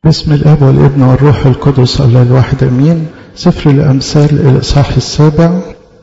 بسم الاب والابن والروح القدس الله الواحد امين سفر الامثال الاصحاح السابع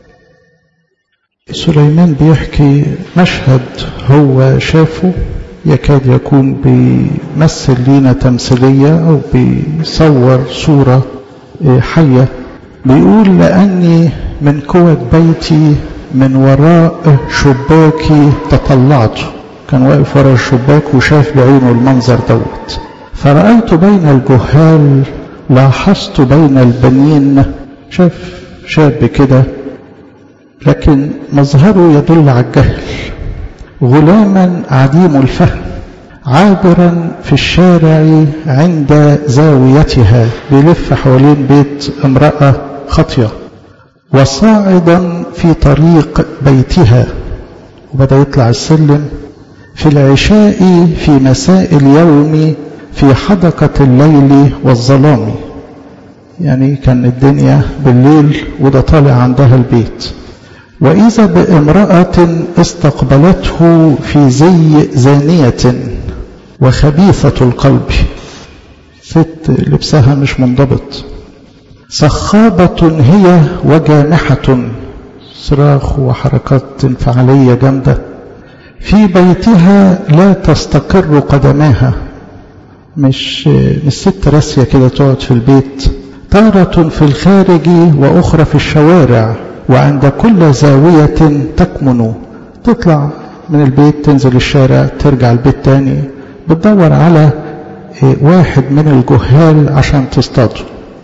سليمان بيحكي مشهد هو شافه يكاد يكون بيمثل لينا تمثيلية أو بيصور صورة حية بيقول لأني من قوة بيتي من وراء شباكي تطلعت كان واقف وراء الشباك وشاف بعينه المنظر دوت فرأيت بين الجهال لاحظت بين البنين شاف شاب كده لكن مظهره يدل على الجهل غلاما عديم الفهم عابرا في الشارع عند زاويتها بيلف حوالين بيت امرأة خطية وصاعدا في طريق بيتها وبدأ يطلع السلم في العشاء في مساء اليوم في حدقة الليل والظلام يعني كان الدنيا بالليل وده طالع عندها البيت وإذا بامرأة استقبلته في زي زانية وخبيثة القلب ست لبسها مش منضبط صخابة هي وجامحة صراخ وحركات انفعالية جامدة في بيتها لا تستقر قدماها مش مش ست راسية كده تقعد في البيت تارة في الخارج وأخرى في الشوارع وعند كل زاوية تكمن تطلع من البيت تنزل الشارع ترجع البيت تاني بتدور على واحد من الجهال عشان تصطاده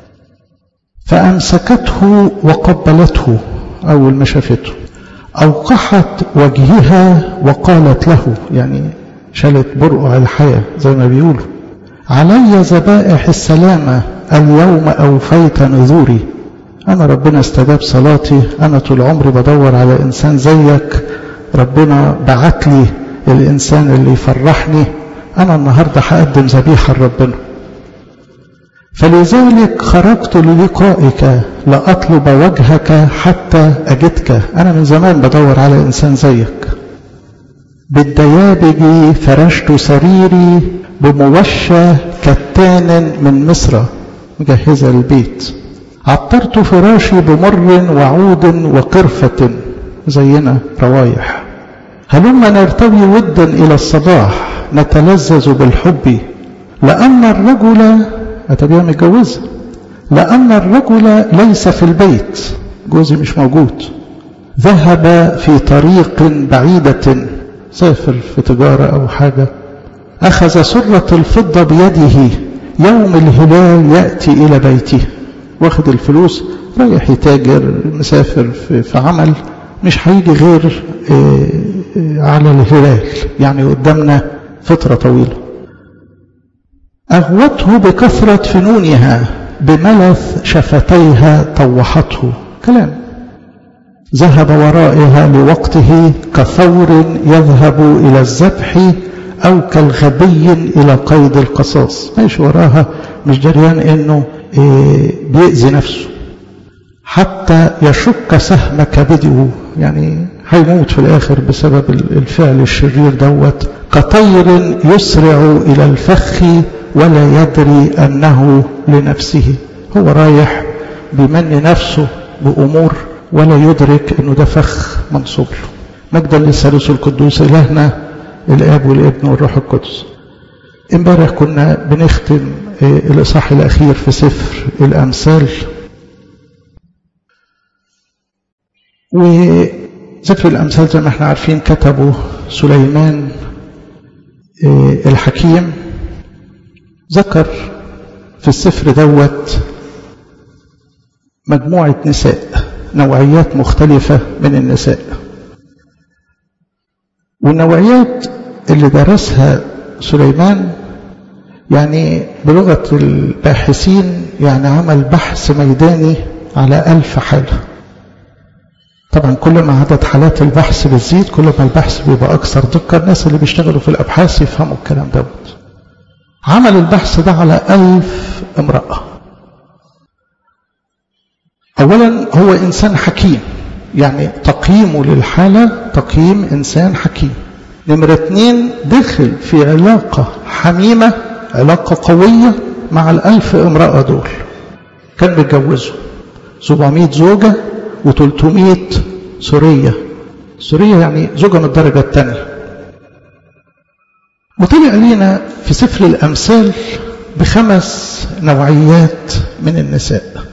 فأمسكته وقبلته أول ما شافته أوقحت وجهها وقالت له يعني شالت برقع الحياة زي ما بيقولوا علي ذبائح السلامة اليوم أوفيت نذوري أنا ربنا استجاب صلاتي أنا طول عمري بدور على إنسان زيك ربنا بعت لي الإنسان اللي يفرحني أنا النهاردة هقدم ذبيحة لربنا فلذلك خرجت للقائك لأطلب وجهك حتى أجدك أنا من زمان بدور على إنسان زيك بالديابج فرشت سريري بموشى كتان من مصر مجهزة البيت عطرت فراشي بمر وعود وقرفة زينا روايح هلما نرتوي ودا إلى الصباح نتلذذ بالحب لأن الرجل أتبيها متجوزة لأن الرجل ليس في البيت جوزي مش موجود ذهب في طريق بعيدة سافر في تجارة أو حاجة أخذ سرة الفضة بيده يوم الهلال يأتي إلى بيته واخد الفلوس رايح يتاجر مسافر في, في عمل مش هيجي غير على الهلال يعني قدامنا فترة طويلة أغوته بكثرة فنونها بملث شفتيها طوحته كلام ذهب ورائها لوقته كثور يذهب إلى الذبح أو كالغبي إلى قيد القصاص ماشي وراها مش جريان إنه بيأذي نفسه حتى يشك سهم كبده يعني هيموت في الآخر بسبب الفعل الشرير دوت كطير يسرع إلى الفخ ولا يدري أنه لنفسه هو رايح بيمني نفسه بأمور ولا يدرك أنه ده فخ منصوب له مجدا للثالوث القدوس إلهنا الآب والابن والروح القدس امبارح كنا بنختم الإصحاح الأخير في سفر الأمثال وسفر الأمثال زي ما احنا عارفين كتبه سليمان الحكيم ذكر في السفر دوت مجموعة نساء نوعيات مختلفة من النساء والنوعيات اللي درسها سليمان يعني بلغة الباحثين يعني عمل بحث ميداني على ألف حالة طبعا كل ما عدد حالات البحث بتزيد كل ما البحث بيبقى أكثر دقة الناس اللي بيشتغلوا في الأبحاث يفهموا الكلام دوت عمل البحث ده على ألف امرأة أولا هو إنسان حكيم يعني تقييمه للحالة تقييم إنسان حكيم نمرة اتنين دخل في علاقة حميمة علاقة قوية مع الألف امرأة دول كان بيتجوزوا 700 زوجة و300 سورية سورية يعني زوجة من الدرجة الثانية وطلع لينا في سفر الأمثال بخمس نوعيات من النساء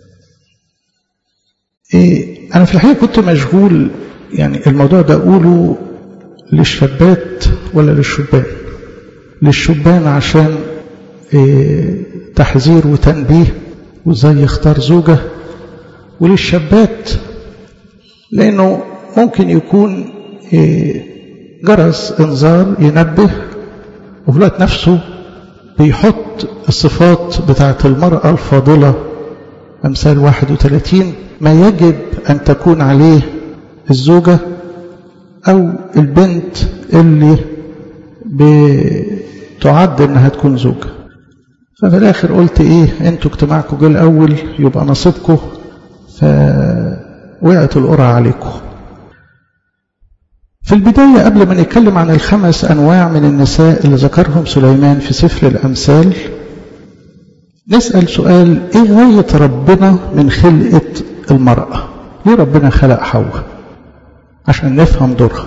إيه أنا في الحقيقة كنت مشغول يعني الموضوع ده أقوله للشابات ولا للشبان للشبان عشان إيه تحذير وتنبيه وازاي يختار زوجة وللشابات لأنه ممكن يكون إيه جرس انذار ينبه وفي الوقت نفسه بيحط الصفات بتاعت المرأة الفاضلة أمثال 31 ما يجب أن تكون عليه الزوجة أو البنت اللي بتعد إنها تكون زوجة ففي الآخر قلت إيه أنتوا اجتماعكم جه الأول يبقى نصيبكم فوقعت القرعة عليكم في البداية قبل ما نتكلم عن الخمس أنواع من النساء اللي ذكرهم سليمان في سفر الأمثال نسأل سؤال إيه غاية ربنا من خلقة المرأة ليه ربنا خلق حواء عشان نفهم دورها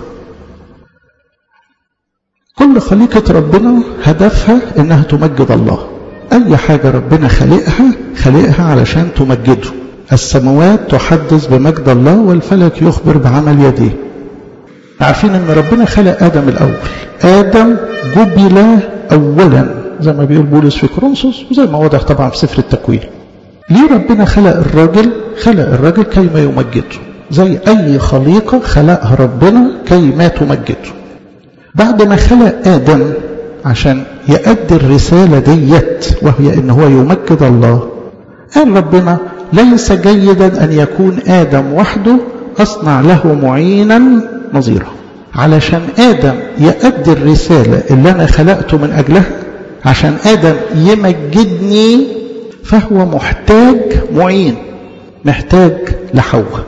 كل خليقة ربنا هدفها إنها تمجد الله أي حاجة ربنا خلقها خلقها علشان تمجده السماوات تحدث بمجد الله والفلك يخبر بعمل يديه عارفين ان ربنا خلق ادم الاول ادم جبل اولا زي ما بيقول بولس في كورنثوس وزي ما واضح طبعا في سفر التكوين ليه ربنا خلق الراجل خلق الراجل كي ما يمجده زي اي خليقه خلقها ربنا كي ما تمجده بعد ما خلق ادم عشان يؤدي الرساله ديت وهي ان هو يمجد الله قال ربنا ليس جيدا ان يكون ادم وحده اصنع له معينا نظيره علشان آدم يؤدي الرسالة اللي أنا خلقته من أجلها عشان آدم يمجدني فهو محتاج معين محتاج لحواء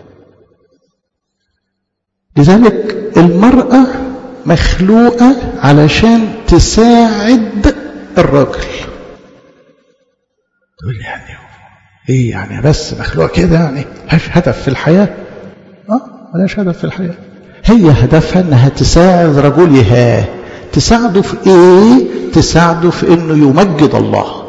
لذلك المرأة مخلوقة علشان تساعد الراجل تقول لي يعني ايه يعني بس مخلوقة كده يعني ملهاش هدف في الحياة اه ملهاش هدف في الحياة هي هدفها انها تساعد رجلها تساعده في ايه تساعده في انه يمجد الله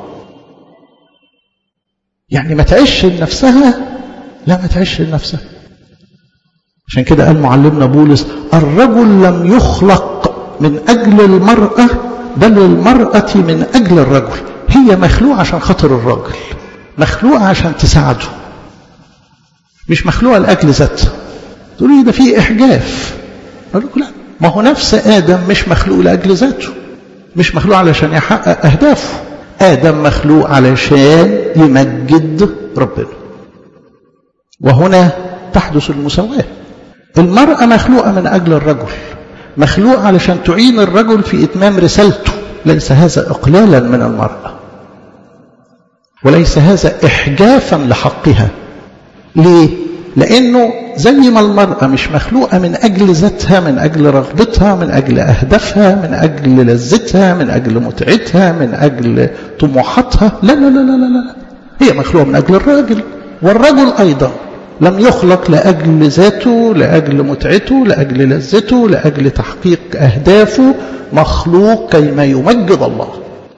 يعني ما تعيش لنفسها لا ما تعيش لنفسها عشان كده قال معلمنا بولس الرجل لم يخلق من اجل المراه بل المراه من اجل الرجل هي مخلوقه عشان خاطر الراجل مخلوقه عشان تساعده مش مخلوقه لاجل ذاتها تقول لي ده في إحجاف أقول لكم لا ما هو نفس آدم مش مخلوق لأجل ذاته مش مخلوق علشان يحقق أهدافه آدم مخلوق علشان يمجد ربنا وهنا تحدث المساواة المرأة مخلوقة من أجل الرجل مخلوق علشان تعين الرجل في إتمام رسالته ليس هذا إقلالا من المرأة وليس هذا إحجافا لحقها ليه؟ لأنه زي ما المرأة مش مخلوقة من أجل ذاتها من أجل رغبتها من أجل أهدافها من أجل لذتها من أجل متعتها من أجل طموحاتها لا لا لا لا لا, لا. هي مخلوقة من أجل الراجل والرجل أيضا لم يخلق لأجل ذاته لأجل متعته لأجل لذته لأجل تحقيق أهدافه مخلوق كيما يمجد الله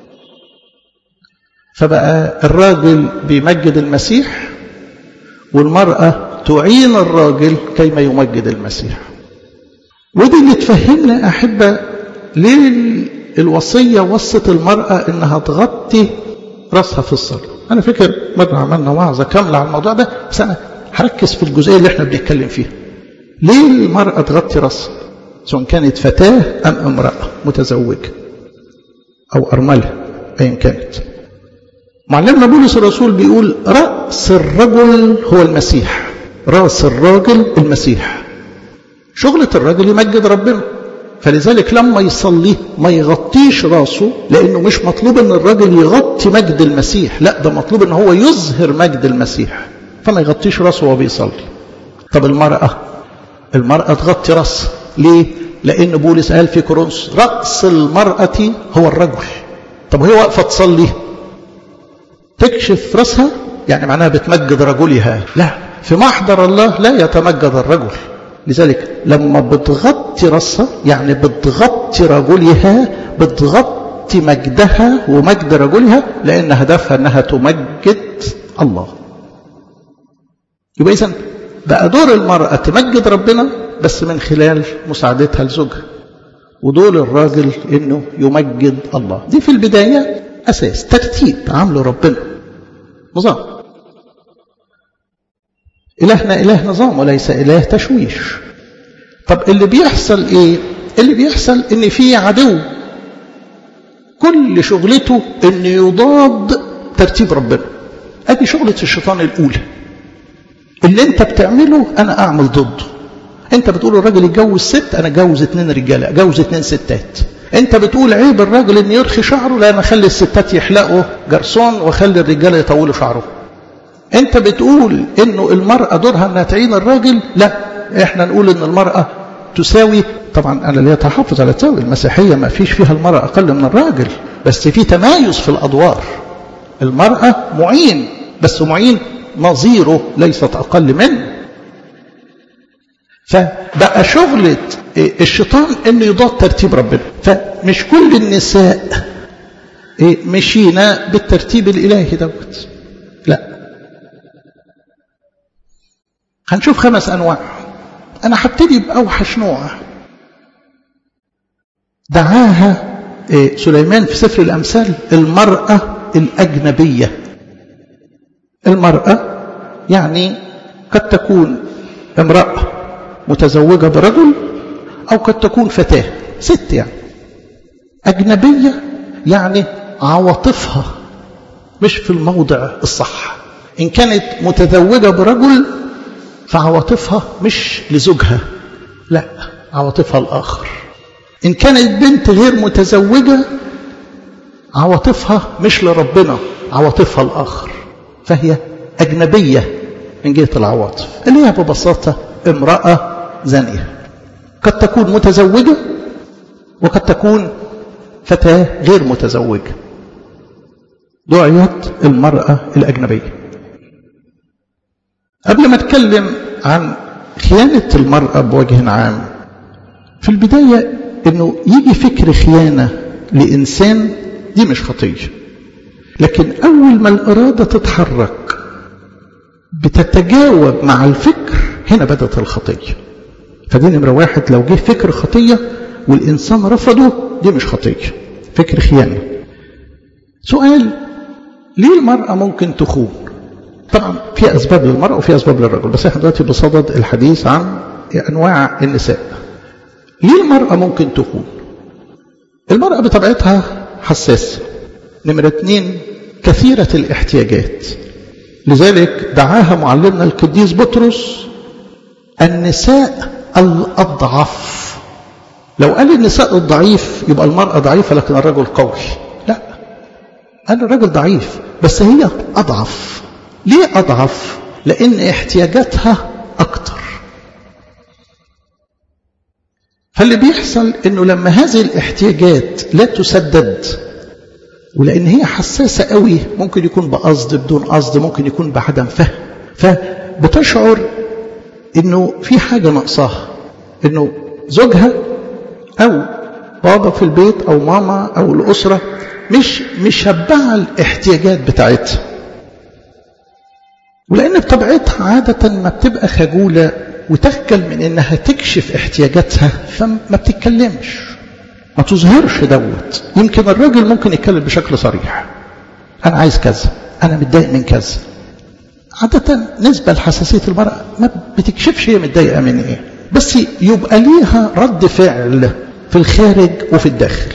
فبقى الراجل بيمجد المسيح والمرأة تعين الراجل كيما يمجد المسيح ودي اللي تفهمنا أحبة ليه الوصية وصت المرأة إنها تغطي رأسها في الصلاة أنا فكر مرة عملنا وعظة كاملة على الموضوع ده بس أنا هركز في الجزئية اللي احنا بنتكلم فيها ليه المرأة تغطي رأسها سواء كانت فتاة أم امرأة متزوجة أو أرملة أيا كانت معلمنا بولس الرسول بيقول رأس الرجل هو المسيح رأس الراجل المسيح شغلة الراجل يمجد ربنا فلذلك لما يصلي ما يغطيش راسه لأنه مش مطلوب أن الراجل يغطي مجد المسيح لا ده مطلوب أن هو يظهر مجد المسيح فما يغطيش راسه وهو بيصلي طب المرأة المرأة تغطي راسها ليه؟ لأن بولس قال في كورنثوس رأس المرأة هو الرجل طب وهي واقفة تصلي تكشف راسها يعني معناها بتمجد رجلها لا في محضر الله لا يتمجد الرجل لذلك لما بتغطي راسها يعني بتغطي رجلها بتغطي مجدها ومجد رجلها لأن هدفها أنها تمجد الله يبقى إذن بقى دور المرأة تمجد ربنا بس من خلال مساعدتها لزوجها ودور الراجل انه يمجد الله دي في البداية اساس ترتيب عامله ربنا نظام الهنا اله نظام وليس اله تشويش طب اللي بيحصل ايه اللي بيحصل ان في عدو كل شغلته ان يضاد ترتيب ربنا ادي شغلة الشيطان الاولى اللي انت بتعمله انا اعمل ضده انت بتقول الراجل يتجوز ست انا اتجوز اتنين رجاله اتجوز اتنين ستات انت بتقول عيب الراجل ان يرخي شعره لا انا اخلي الستات يحلقوا جرسون واخلي الرجاله يطولوا شعرهم انت بتقول انه المراه دورها انها تعين الراجل لا احنا نقول ان المراه تساوي طبعا انا لا اتحفظ على تساوي المسيحيه ما فيش فيها المراه اقل من الراجل بس في تمايز في الادوار المراه معين بس معين نظيره ليست اقل منه فبقى شغلة الشيطان انه يضاد ترتيب ربنا فمش كل النساء مشينا بالترتيب الالهي دوت لا هنشوف خمس انواع انا هبتدي باوحش نوع دعاها سليمان في سفر الامثال المراه الاجنبيه المراه يعني قد تكون امراه متزوجة برجل أو قد تكون فتاة ست يعني أجنبية يعني عواطفها مش في الموضع الصح إن كانت متزوجة برجل فعواطفها مش لزوجها لا عواطفها الآخر إن كانت بنت غير متزوجة عواطفها مش لربنا عواطفها الآخر فهي أجنبية من جهة العواطف اللي هي ببساطة امرأة زانية قد تكون متزوجة وقد تكون فتاة غير متزوجة دعيت المرأة الأجنبية قبل ما اتكلم عن خيانة المرأة بوجه عام في البداية انه يجي فكر خيانة لإنسان دي مش خطية لكن أول ما الإرادة تتحرك بتتجاوب مع الفكر هنا بدأت الخطية فدي نمرة واحد لو جه فكر خطية والإنسان رفضه دي مش خطية فكر خيانة سؤال ليه المرأة ممكن تخون طبعا في أسباب للمرأة وفي أسباب للرجل بس احنا دلوقتي بصدد الحديث عن أنواع النساء ليه المرأة ممكن تخون المرأة بطبيعتها حساسة نمرة اتنين كثيرة الاحتياجات لذلك دعاها معلمنا القديس بطرس النساء الأضعف لو قال النساء الضعيف يبقى المرأة ضعيفة لكن الرجل قوي لا قال الرجل ضعيف بس هي أضعف ليه أضعف لأن احتياجاتها أكتر فاللي بيحصل انه لما هذه الاحتياجات لا تسدد ولان هي حساسه قوي ممكن يكون بقصد بدون قصد ممكن يكون بعدم فهم فبتشعر انه في حاجه ناقصاها انه زوجها او بابا في البيت او ماما او الاسره مش مشبعه الاحتياجات بتاعتها ولان بطبيعتها عاده ما بتبقى خجوله وتخجل من انها تكشف احتياجاتها فما بتتكلمش ما تظهرش دوت يمكن الراجل ممكن يتكلم بشكل صريح انا عايز كذا انا متضايق من كذا عادة نسبة لحساسية المرأة ما بتكشفش هي متضايقة من ايه بس يبقى ليها رد فعل في الخارج وفي الداخل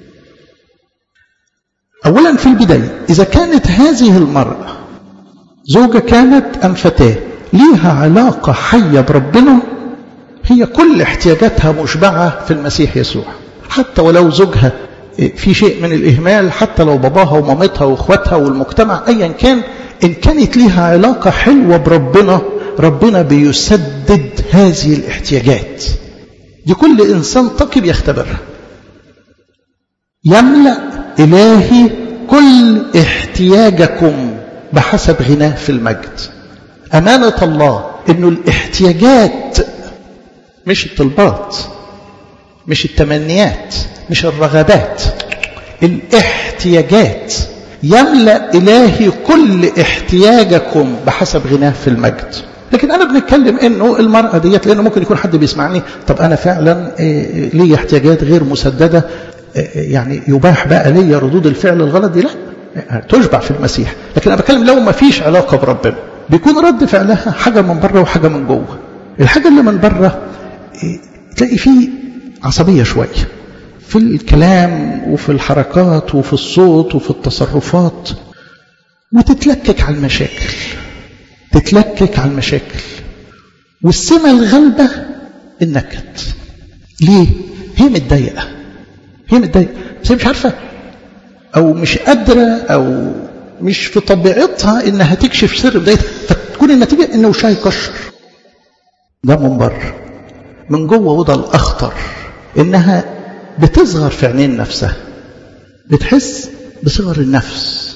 اولا في البداية اذا كانت هذه المرأة زوجة كانت ام فتاة ليها علاقة حية بربنا هي كل احتياجاتها مشبعة في المسيح يسوع حتى ولو زوجها في شيء من الإهمال حتى لو باباها ومامتها وإخواتها والمجتمع أيا كان إن كانت ليها علاقة حلوة بربنا ربنا بيسدد هذه الاحتياجات دي كل إنسان تقي بيختبرها يملأ إلهي كل احتياجكم بحسب غناه في المجد أمانة الله أنه الاحتياجات مش الطلبات مش التمنيات مش الرغبات الاحتياجات يملأ إلهي كل احتياجكم بحسب غناه في المجد لكن أنا بنتكلم أنه المرأة ديت لأنه ممكن يكون حد بيسمعني طب أنا فعلا لي احتياجات غير مسددة يعني يباح بقى لي ردود الفعل الغلط دي لا تشبع في المسيح لكن أنا بتكلم لو ما فيش علاقة بربنا بيكون رد فعلها حاجة من بره وحاجة من جوه الحاجة اللي من بره تلاقي فيه عصبية شوية في الكلام وفي الحركات وفي الصوت وفي التصرفات وتتلكك على المشاكل تتلكك على المشاكل والسمة الغلبة النكد ليه؟ هي متضايقة هي متضايقة بس هي مش عارفة أو مش قادرة أو مش في طبيعتها إنها تكشف سر بدايتها فتكون النتيجة إنه وشها يكشر ده من بره من جوه وده الأخطر إنها بتصغر في عينين نفسها بتحس بصغر النفس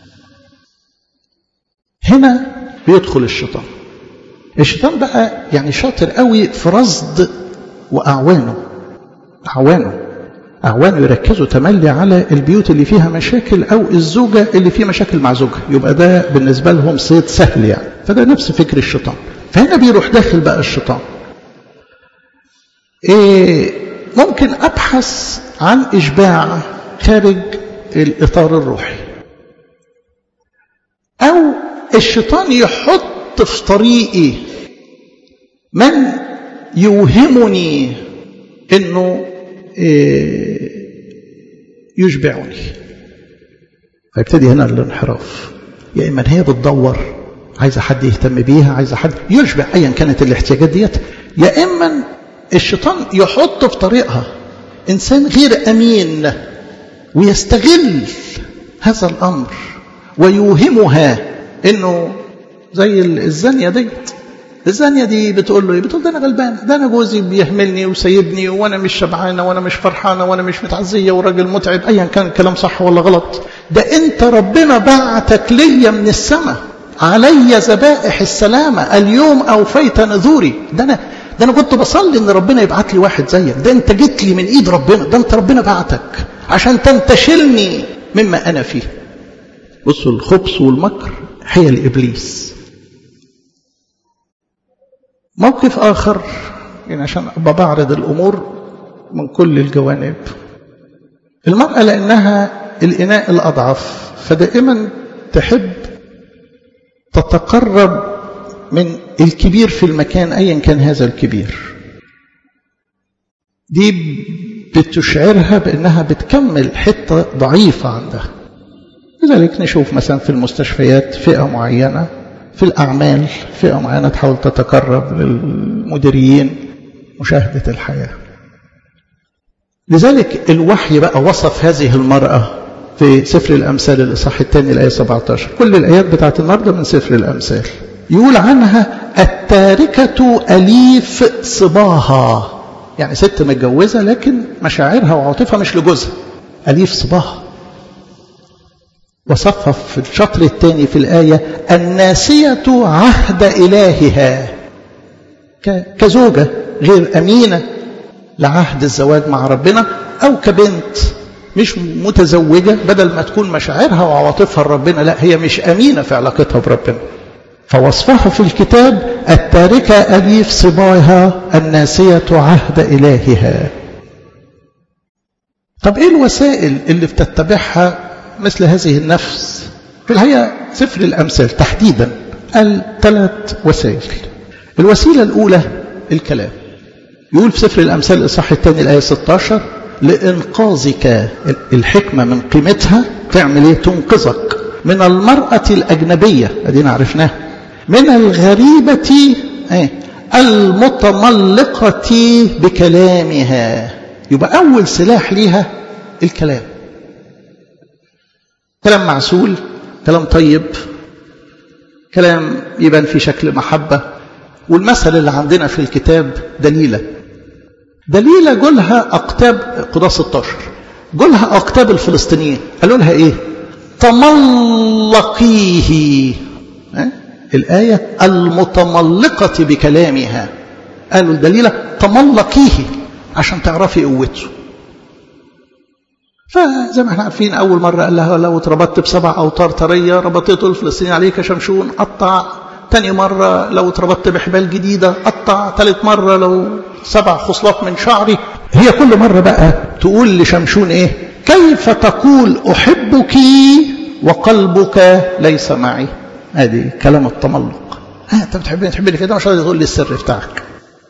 هنا بيدخل الشيطان الشيطان بقى يعني شاطر قوي في رصد وأعوانه أعوانه أعوانه يركزوا تملي على البيوت اللي فيها مشاكل أو الزوجة اللي فيها مشاكل مع زوجها يبقى ده بالنسبة لهم صيد سهل يعني فده نفس فكر الشيطان فهنا بيروح داخل بقى الشيطان إيه ممكن أبحث عن إشباع خارج الإطار الروحي أو الشيطان يحط في طريقي من يوهمني أنه إيه يشبعني فيبتدي هنا الانحراف يا إما هي بتدور عايزة حد يهتم بيها عايزة حد يشبع أيا كانت الاحتياجات ديت يا إما الشيطان يحط في طريقها إنسان غير أمين ويستغل هذا الأمر ويوهمها إنه زي الزانية ديت الزانية دي بتقول له ايه بتقول ده أنا غلبان ده أنا جوزي بيهملني وسيبني وأنا مش شبعانة وأنا مش فرحانة وأنا مش متعزية وراجل متعب أيا كان الكلام صح ولا غلط ده أنت ربنا بعتك ليا من السماء علي ذبائح السلامة اليوم أوفيت نذوري ده أنا ده أنا كنت بصلي إن ربنا يبعت لي واحد زيك ده أنت جيت لي من إيد ربنا ده أنت ربنا بعتك عشان تنتشلني مما أنا فيه بصوا الخبث والمكر حيل إبليس موقف آخر يعني عشان أبقى بعرض الأمور من كل الجوانب المرأة لأنها الإناء الأضعف فدائما تحب تتقرب من الكبير في المكان أيا كان هذا الكبير دي بتشعرها بأنها بتكمل حتة ضعيفة عندها لذلك نشوف مثلا في المستشفيات فئة معينة في الأعمال فئة معينة تحاول تتقرب للمديرين مشاهدة الحياة لذلك الوحي بقى وصف هذه المرأة في سفر الأمثال الإصحاح الثاني الآية 17 كل الآيات بتاعت النهاردة من سفر الأمثال يقول عنها التاركة أليف صباها يعني ست متجوزة لكن مشاعرها وعاطفها مش لجوزها أليف صباها وصفها في الشطر الثاني في الآية الناسية عهد إلهها كزوجة غير أمينة لعهد الزواج مع ربنا أو كبنت مش متزوجة بدل ما تكون مشاعرها وعواطفها لربنا لا هي مش أمينة في علاقتها بربنا فوصفها في الكتاب التاركة أليف صباها الناسية عهد إلهها طب إيه الوسائل اللي بتتبعها مثل هذه النفس في الحقيقة سفر الأمثال تحديدا قال ثلاث وسائل الوسيلة الأولى الكلام يقول في سفر الأمثال الإصحاح الثاني الآية 16 لإنقاذك الحكمة من قيمتها تعمل إيه تنقذك من المرأة الأجنبية أدينا عرفناها من الغريبة إيه المتملقة بكلامها يبقى أول سلاح ليها الكلام كلام معسول كلام طيب كلام يبان في شكل محبة والمثل اللي عندنا في الكتاب دليلة دليلة جولها أقتاب قضاء 16 جولها أقتاب الفلسطينيين قالوا لها إيه تملقيه ها؟ الآية المتملقة بكلامها قالوا الدليلة تملقيه عشان تعرفي قوته فزي ما احنا عارفين أول مرة قال لها لو اتربطت بسبع أوتار طرية ربطته الفلسطيني عليك شمشون قطع تاني مرة لو اتربطت بحبال جديدة قطع تالت مرة لو سبع خصلات من شعري هي كل مرة بقى تقول لشمشون ايه كيف تقول أحبك وقلبك ليس معي ادي كلام التملق ها انت بتحبني تحبني كده مش راضي تقول لي السر بتاعك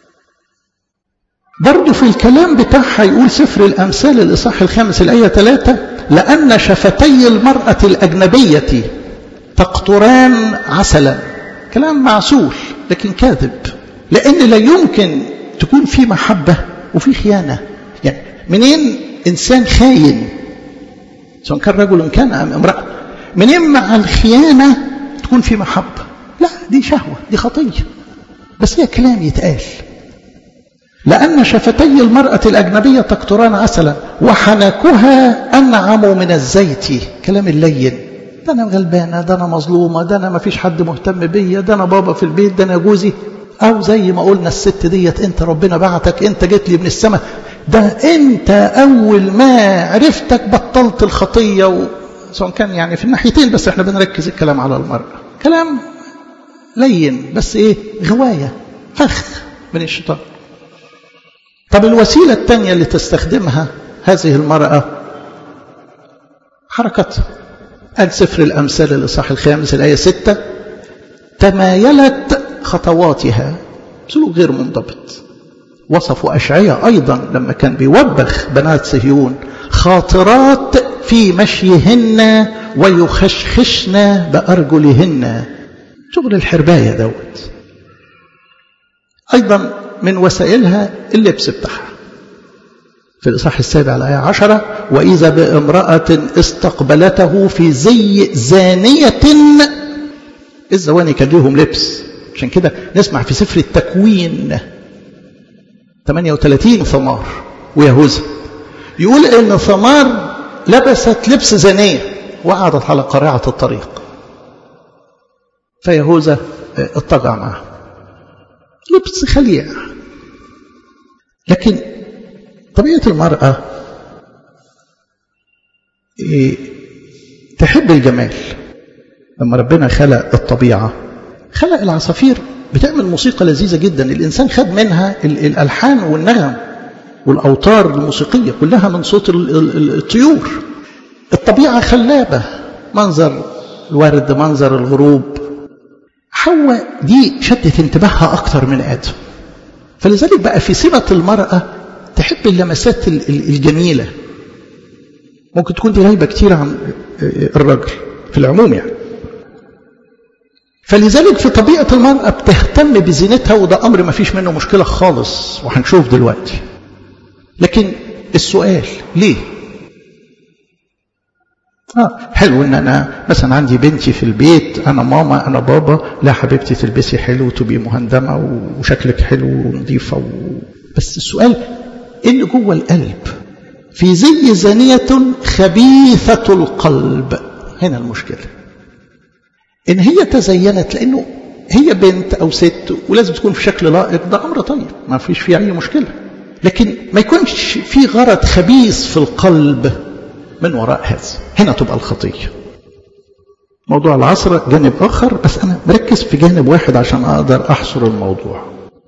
برضه في الكلام بتاعها يقول سفر الأمثال الإصحاح الخامس الآية ثلاثة لأن شفتي المرأة الأجنبية تقطران عسلا كلام معسول لكن كاذب لأن لا يمكن تكون في محبة وفي خيانة يعني منين إنسان خاين سواء كان رجل كان أم امرأة منين مع الخيانة تكون في محبة لا دي شهوة دي خطية بس هي كلام يتقال لأن شفتي المرأة الأجنبية تقطران عسلا وحنكها أنعم من الزيت كلام اللين ده أنا غلبانة ده أنا مظلومة ده أنا ما فيش حد مهتم بيا ده أنا بابا في البيت ده أنا جوزي أو زي ما قلنا الست ديت أنت ربنا بعتك أنت جيت لي من السماء ده أنت أول ما عرفتك بطلت الخطية و... سواء كان يعني في الناحيتين بس احنا بنركز الكلام على المرأة كلام لين بس ايه غواية فخ من الشيطان طب الوسيلة الثانية اللي تستخدمها هذه المرأة حركتها قال سفر الأمثال الإصحاح الخامس الآية ستة تمايلت خطواتها سلوك غير منضبط وصفوا أشعية أيضا لما كان بيوبخ بنات صهيون خاطرات في مشيهن ويخشخشن بأرجلهن شغل الحرباية دوت أيضا من وسائلها اللبس بتاعها في الإصحاح السابع الآية عشرة وإذا بامرأة استقبلته في زي زانية الزواني كان ليهم لبس عشان كده نسمع في سفر التكوين 38 ثمار ويهوذا يقول ان ثمار لبست لبس زانية وقعدت على قريعة الطريق فيهوذا اضطجع معه لبس خليع لكن طبيعة المرأة تحب الجمال لما ربنا خلق الطبيعة خلق العصافير بتعمل موسيقى لذيذة جدا الإنسان خد منها الألحان والنغم والأوتار الموسيقية كلها من صوت الطيور الطبيعة خلابة منظر الورد منظر الغروب حواء دي شدت انتباهها أكتر من آدم فلذلك بقى في صفة المرأة تحب اللمسات الجميلة ممكن تكون دي غايبة كتير عن الرجل في العموم يعني فلذلك في طبيعة المرأة بتهتم بزينتها وده أمر ما فيش منه مشكلة خالص وهنشوف دلوقتي لكن السؤال ليه آه حلو ان انا مثلا عندي بنتي في البيت انا ماما انا بابا لا حبيبتي تلبسي حلو وتبقي مهندمه وشكلك حلو ونظيفه و... بس السؤال ايه اللي جوه القلب في زي زانيه خبيثه القلب هنا المشكله ان هي تزينت لانه هي بنت او ست ولازم تكون في شكل لائق ده امر طيب ما فيش فيه اي مشكله لكن ما يكونش في غرض خبيث في القلب من وراء هذا هنا تبقى الخطية موضوع العصر جانب آخر بس أنا مركز في جانب واحد عشان أقدر أحصر الموضوع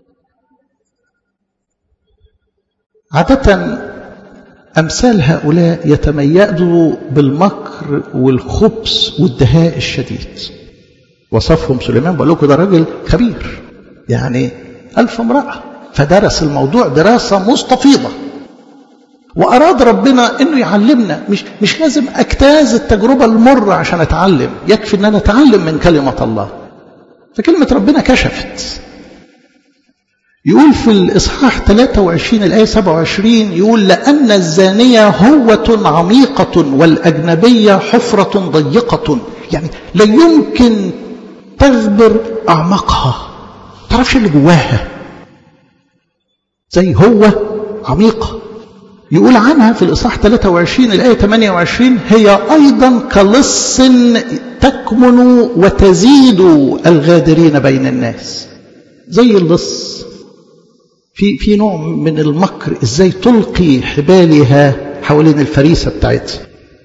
عادة أمثال هؤلاء يتميزوا بالمكر والخبث والدهاء الشديد وصفهم سليمان بقول لكم ده راجل خبير يعني ألف امرأة فدرس الموضوع دراسة مستفيضة وأراد ربنا أنه يعلمنا مش, مش لازم أجتاز التجربة المرة عشان أتعلم يكفي أن أنا أتعلم من كلمة الله فكلمة ربنا كشفت يقول في الإصحاح 23 الآية 27 يقول لأن الزانية هوة عميقة والأجنبية حفرة ضيقة يعني لا يمكن تغبر أعماقها تعرفش اللي جواها زي هو عميقة يقول عنها في الإصحاح 23 الآية 28 هي أيضا كلص تكمن وتزيد الغادرين بين الناس زي اللص في في نوع من المكر ازاي تلقي حبالها حوالين الفريسه بتاعتها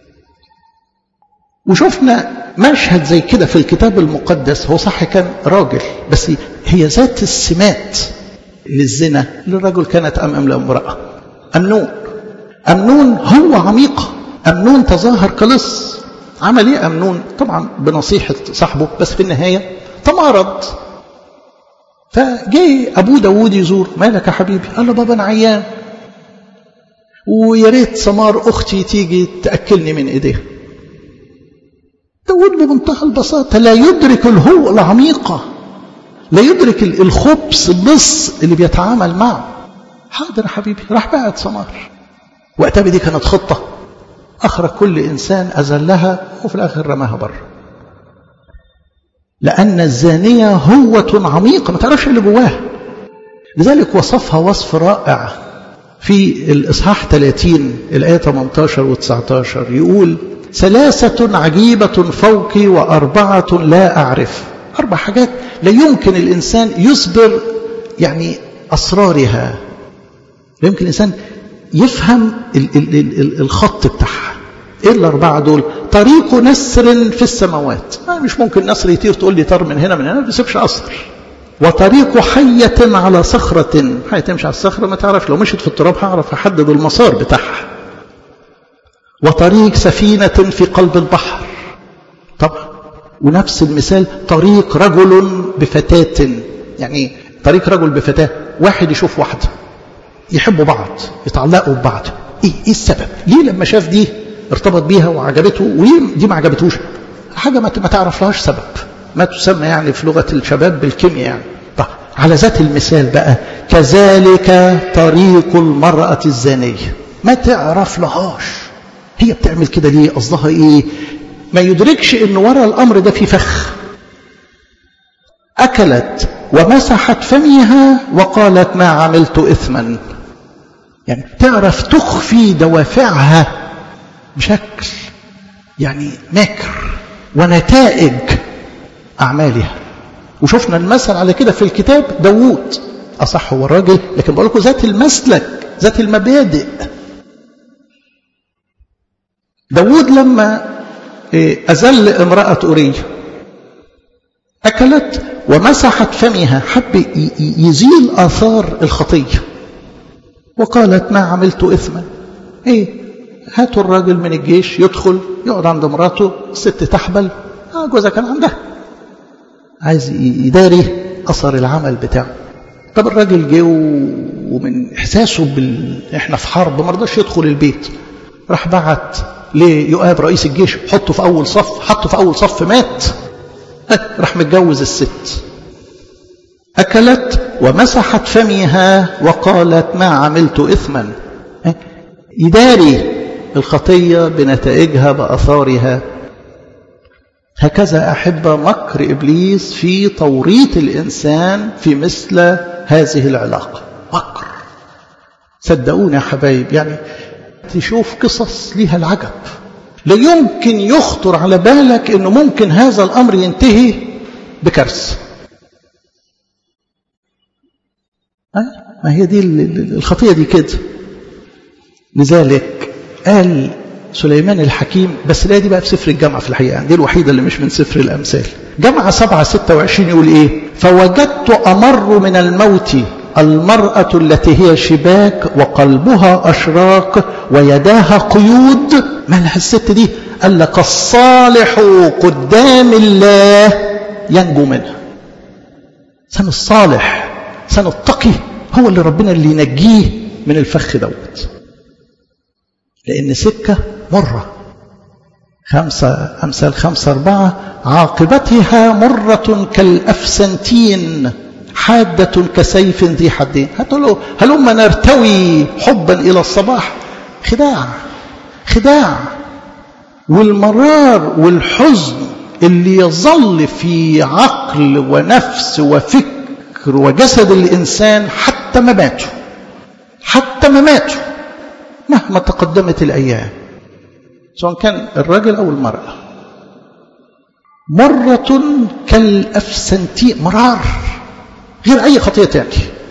وشفنا مشهد زي كده في الكتاب المقدس هو صح كان راجل بس هي ذات السمات للزنا للرجل كانت أمام لامرأة أمنون أمنون هو عميقة أمنون تظاهر كلص عمل إيه أمنون طبعا بنصيحة صاحبه بس في النهاية تمارض فجاي أبوه داوود يزور مالك يا حبيبي قال له بابا أنا عيان ويا ريت سمار أختي تيجي تأكلني من إيديها داود بمنتهى البساطة لا يدرك الهو العميقة لا يدرك الخبز اللص اللي بيتعامل معه حاضر يا حبيبي راح بعد سمار وقتها دي كانت خطة أخرج كل إنسان أزلها وفي الآخر رماها بره لأن الزانية هوة عميقة ما تعرفش اللي جواها لذلك وصفها وصف رائع في الإصحاح 30 الآية 18 و 19 يقول ثلاثة عجيبة فوقي وأربعة لا أعرف أربع حاجات لا يمكن الإنسان يصبر يعني أسرارها لا يمكن الإنسان يفهم ال ال ال الخط بتاعها إيه الأربعة دول طريق نسر في السماوات ما مش ممكن نسر يطير تقول لي طر من هنا من هنا ما بيسيبش أثر وطريق حية على صخرة حية تمشي على الصخرة ما تعرف لو مشيت في التراب هعرف أحدد المسار بتاعها وطريق سفينة في قلب البحر طبعا ونفس المثال طريق رجل بفتاة يعني طريق رجل بفتاة واحد يشوف واحدة يحبوا بعض يتعلقوا ببعض ايه ايه السبب ليه لما شاف دي ارتبط بيها وعجبته وليه دي ما عجبتوش حاجة ما تعرف لهاش سبب ما تسمى يعني في لغة الشباب بالكيمياء يعني طيب على ذات المثال بقى كذلك طريق المرأة الزانية ما تعرف لهاش هي بتعمل كده ليه قصدها ايه ما يدركش ان ورا الامر ده في فخ اكلت ومسحت فمها وقالت ما عملت اثما يعني تعرف تخفي دوافعها بشكل يعني ماكر ونتائج اعمالها وشفنا المثل على كده في الكتاب داوود اصح هو الراجل لكن بقول لكم ذات المسلك ذات المبادئ داود لما أزل امرأة أورية أكلت ومسحت فمها حب يزيل آثار الخطية وقالت ما عملت إثما إيه هاتوا الراجل من الجيش يدخل يقعد عند مراته الست تحبل آه جوزها كان عندها عايز يداري أثر العمل بتاعه طب الراجل جه ومن إحساسه بال... إحنا في حرب ما رضاش يدخل البيت راح بعت ليؤاب رئيس الجيش حطه في أول صف حطه في أول صف مات راح متجوز الست أكلت ومسحت فمها وقالت ما عملت إثما يداري الخطية بنتائجها بأثارها هكذا أحب مكر إبليس في توريط الإنسان في مثل هذه العلاقة مكر صدقوني يا حبايب يعني تشوف قصص ليها العجب لا يمكن يخطر على بالك انه ممكن هذا الامر ينتهي بكارثه ما هي دي الخطيه دي كده لذلك قال سليمان الحكيم بس لا دي بقى في سفر الجامعة في الحقيقة دي الوحيدة اللي مش من سفر الأمثال جامعة سبعة ستة وعشرين يقول إيه فوجدت أمر من الموت المرأة التي هي شباك وقلبها أشراق ويداها قيود مالها الست دي قال لك الصالح قدام الله ينجو منها سن الصالح سن التقي هو اللي ربنا اللي ينجيه من الفخ دوت لأن سكة مرة خمسة أمثال خمسة أربعة عاقبتها مرة كالأفسنتين حادة كسيف ذي حدين هتقول له هلما نرتوي حبا إلى الصباح خداع خداع والمرار والحزن اللي يظل في عقل ونفس وفكر وجسد الإنسان حتى مماته حتى مماته مهما تقدمت الأيام سواء كان الرجل أو المرأة مرة كالأفسنتين مرار غير أي خطية تاني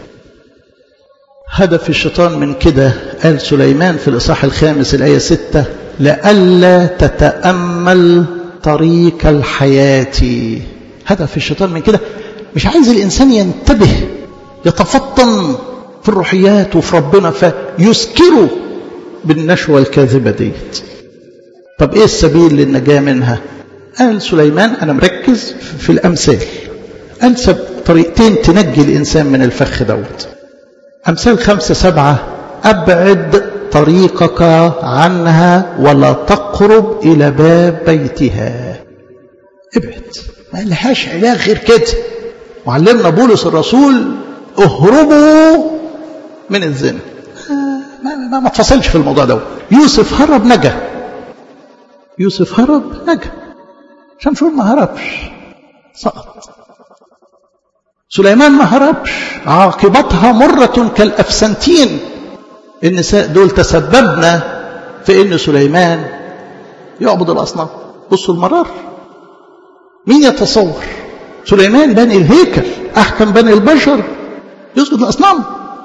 هدف الشيطان من كده قال سليمان في الإصحاح الخامس الآية ستة لئلا تتأمل طريق الحياة هدف الشيطان من كده مش عايز الإنسان ينتبه يتفطن في الروحيات وفي ربنا فيسكره بالنشوة الكاذبة ديت طب ايه السبيل للنجاة منها قال سليمان انا مركز في الامثال انسب طريقتين تنجي الانسان من الفخ دوت امثال خمسة سبعة ابعد طريقك عنها ولا تقرب الى باب بيتها ابعد ما لهاش علاج غير كده وعلمنا بولس الرسول اهربوا من الزنا ما, ما, ما تفصلش في الموضوع ده يوسف هرب نجا يوسف هرب نجا شمشون ما هربش سقط سليمان ما هربش عاقبتها مرة كالأفسنتين النساء دول تسببنا في ان سليمان يعبد الأصنام بصوا المرار مين يتصور سليمان بني الهيكل أحكم بني البشر يسجد الأصنام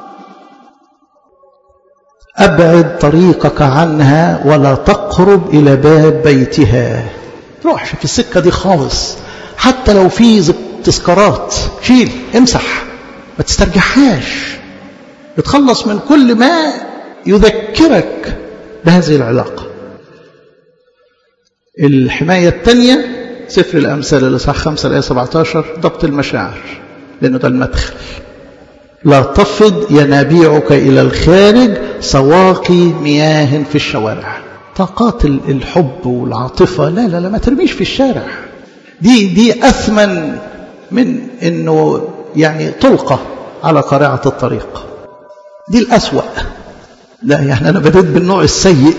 أبعد طريقك عنها ولا تقرب إلى باب بيتها روحش في السكة دي خالص حتى لو في تذكارات شيل امسح ما تسترجعهاش اتخلص من كل ما يذكرك بهذه العلاقة الحماية الثانية سفر الأمثال الإصحاح 5 الآية 17 ضبط المشاعر لأنه ده المدخل لا تفض ينابيعك إلى الخارج سواقي مياه في الشوارع طاقات الحب والعاطفة لا لا لا ما ترميش في الشارع دي دي أثمن من أنه يعني تلقى على قارعة الطريق دي الأسوأ لا يعني أنا بديت بالنوع السيء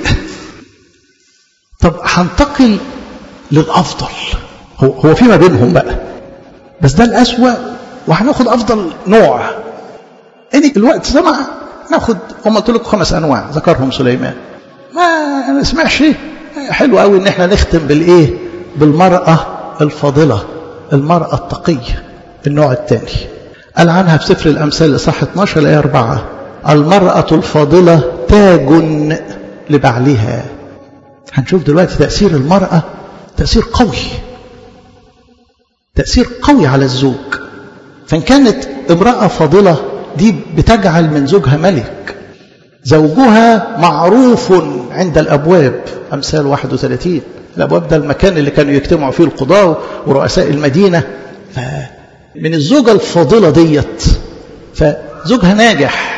طب هنتقل للأفضل هو, هو فيما بينهم بقى بس ده الأسوأ وهناخد أفضل نوع إن الوقت سمع ناخد هم قلت لكم خمس أنواع ذكرهم سليمان ما نسمعش حلو قوي إن احنا نختم بالإيه بالمرأة الفاضلة المرأة التقية النوع الثاني قال عنها في سفر الأمثال إصحاح 12 الآية 4 المرأة الفاضلة تاج لبعلها هنشوف دلوقتي تأثير المرأة تأثير قوي تأثير قوي على الزوج فإن كانت امرأة فاضلة دي بتجعل من زوجها ملك زوجها معروف عند الأبواب أمثال 31 الأبواب ده المكان اللي كانوا يجتمعوا فيه القضاة ورؤساء المدينة فمن الزوجة الفاضلة ديت فزوجها ناجح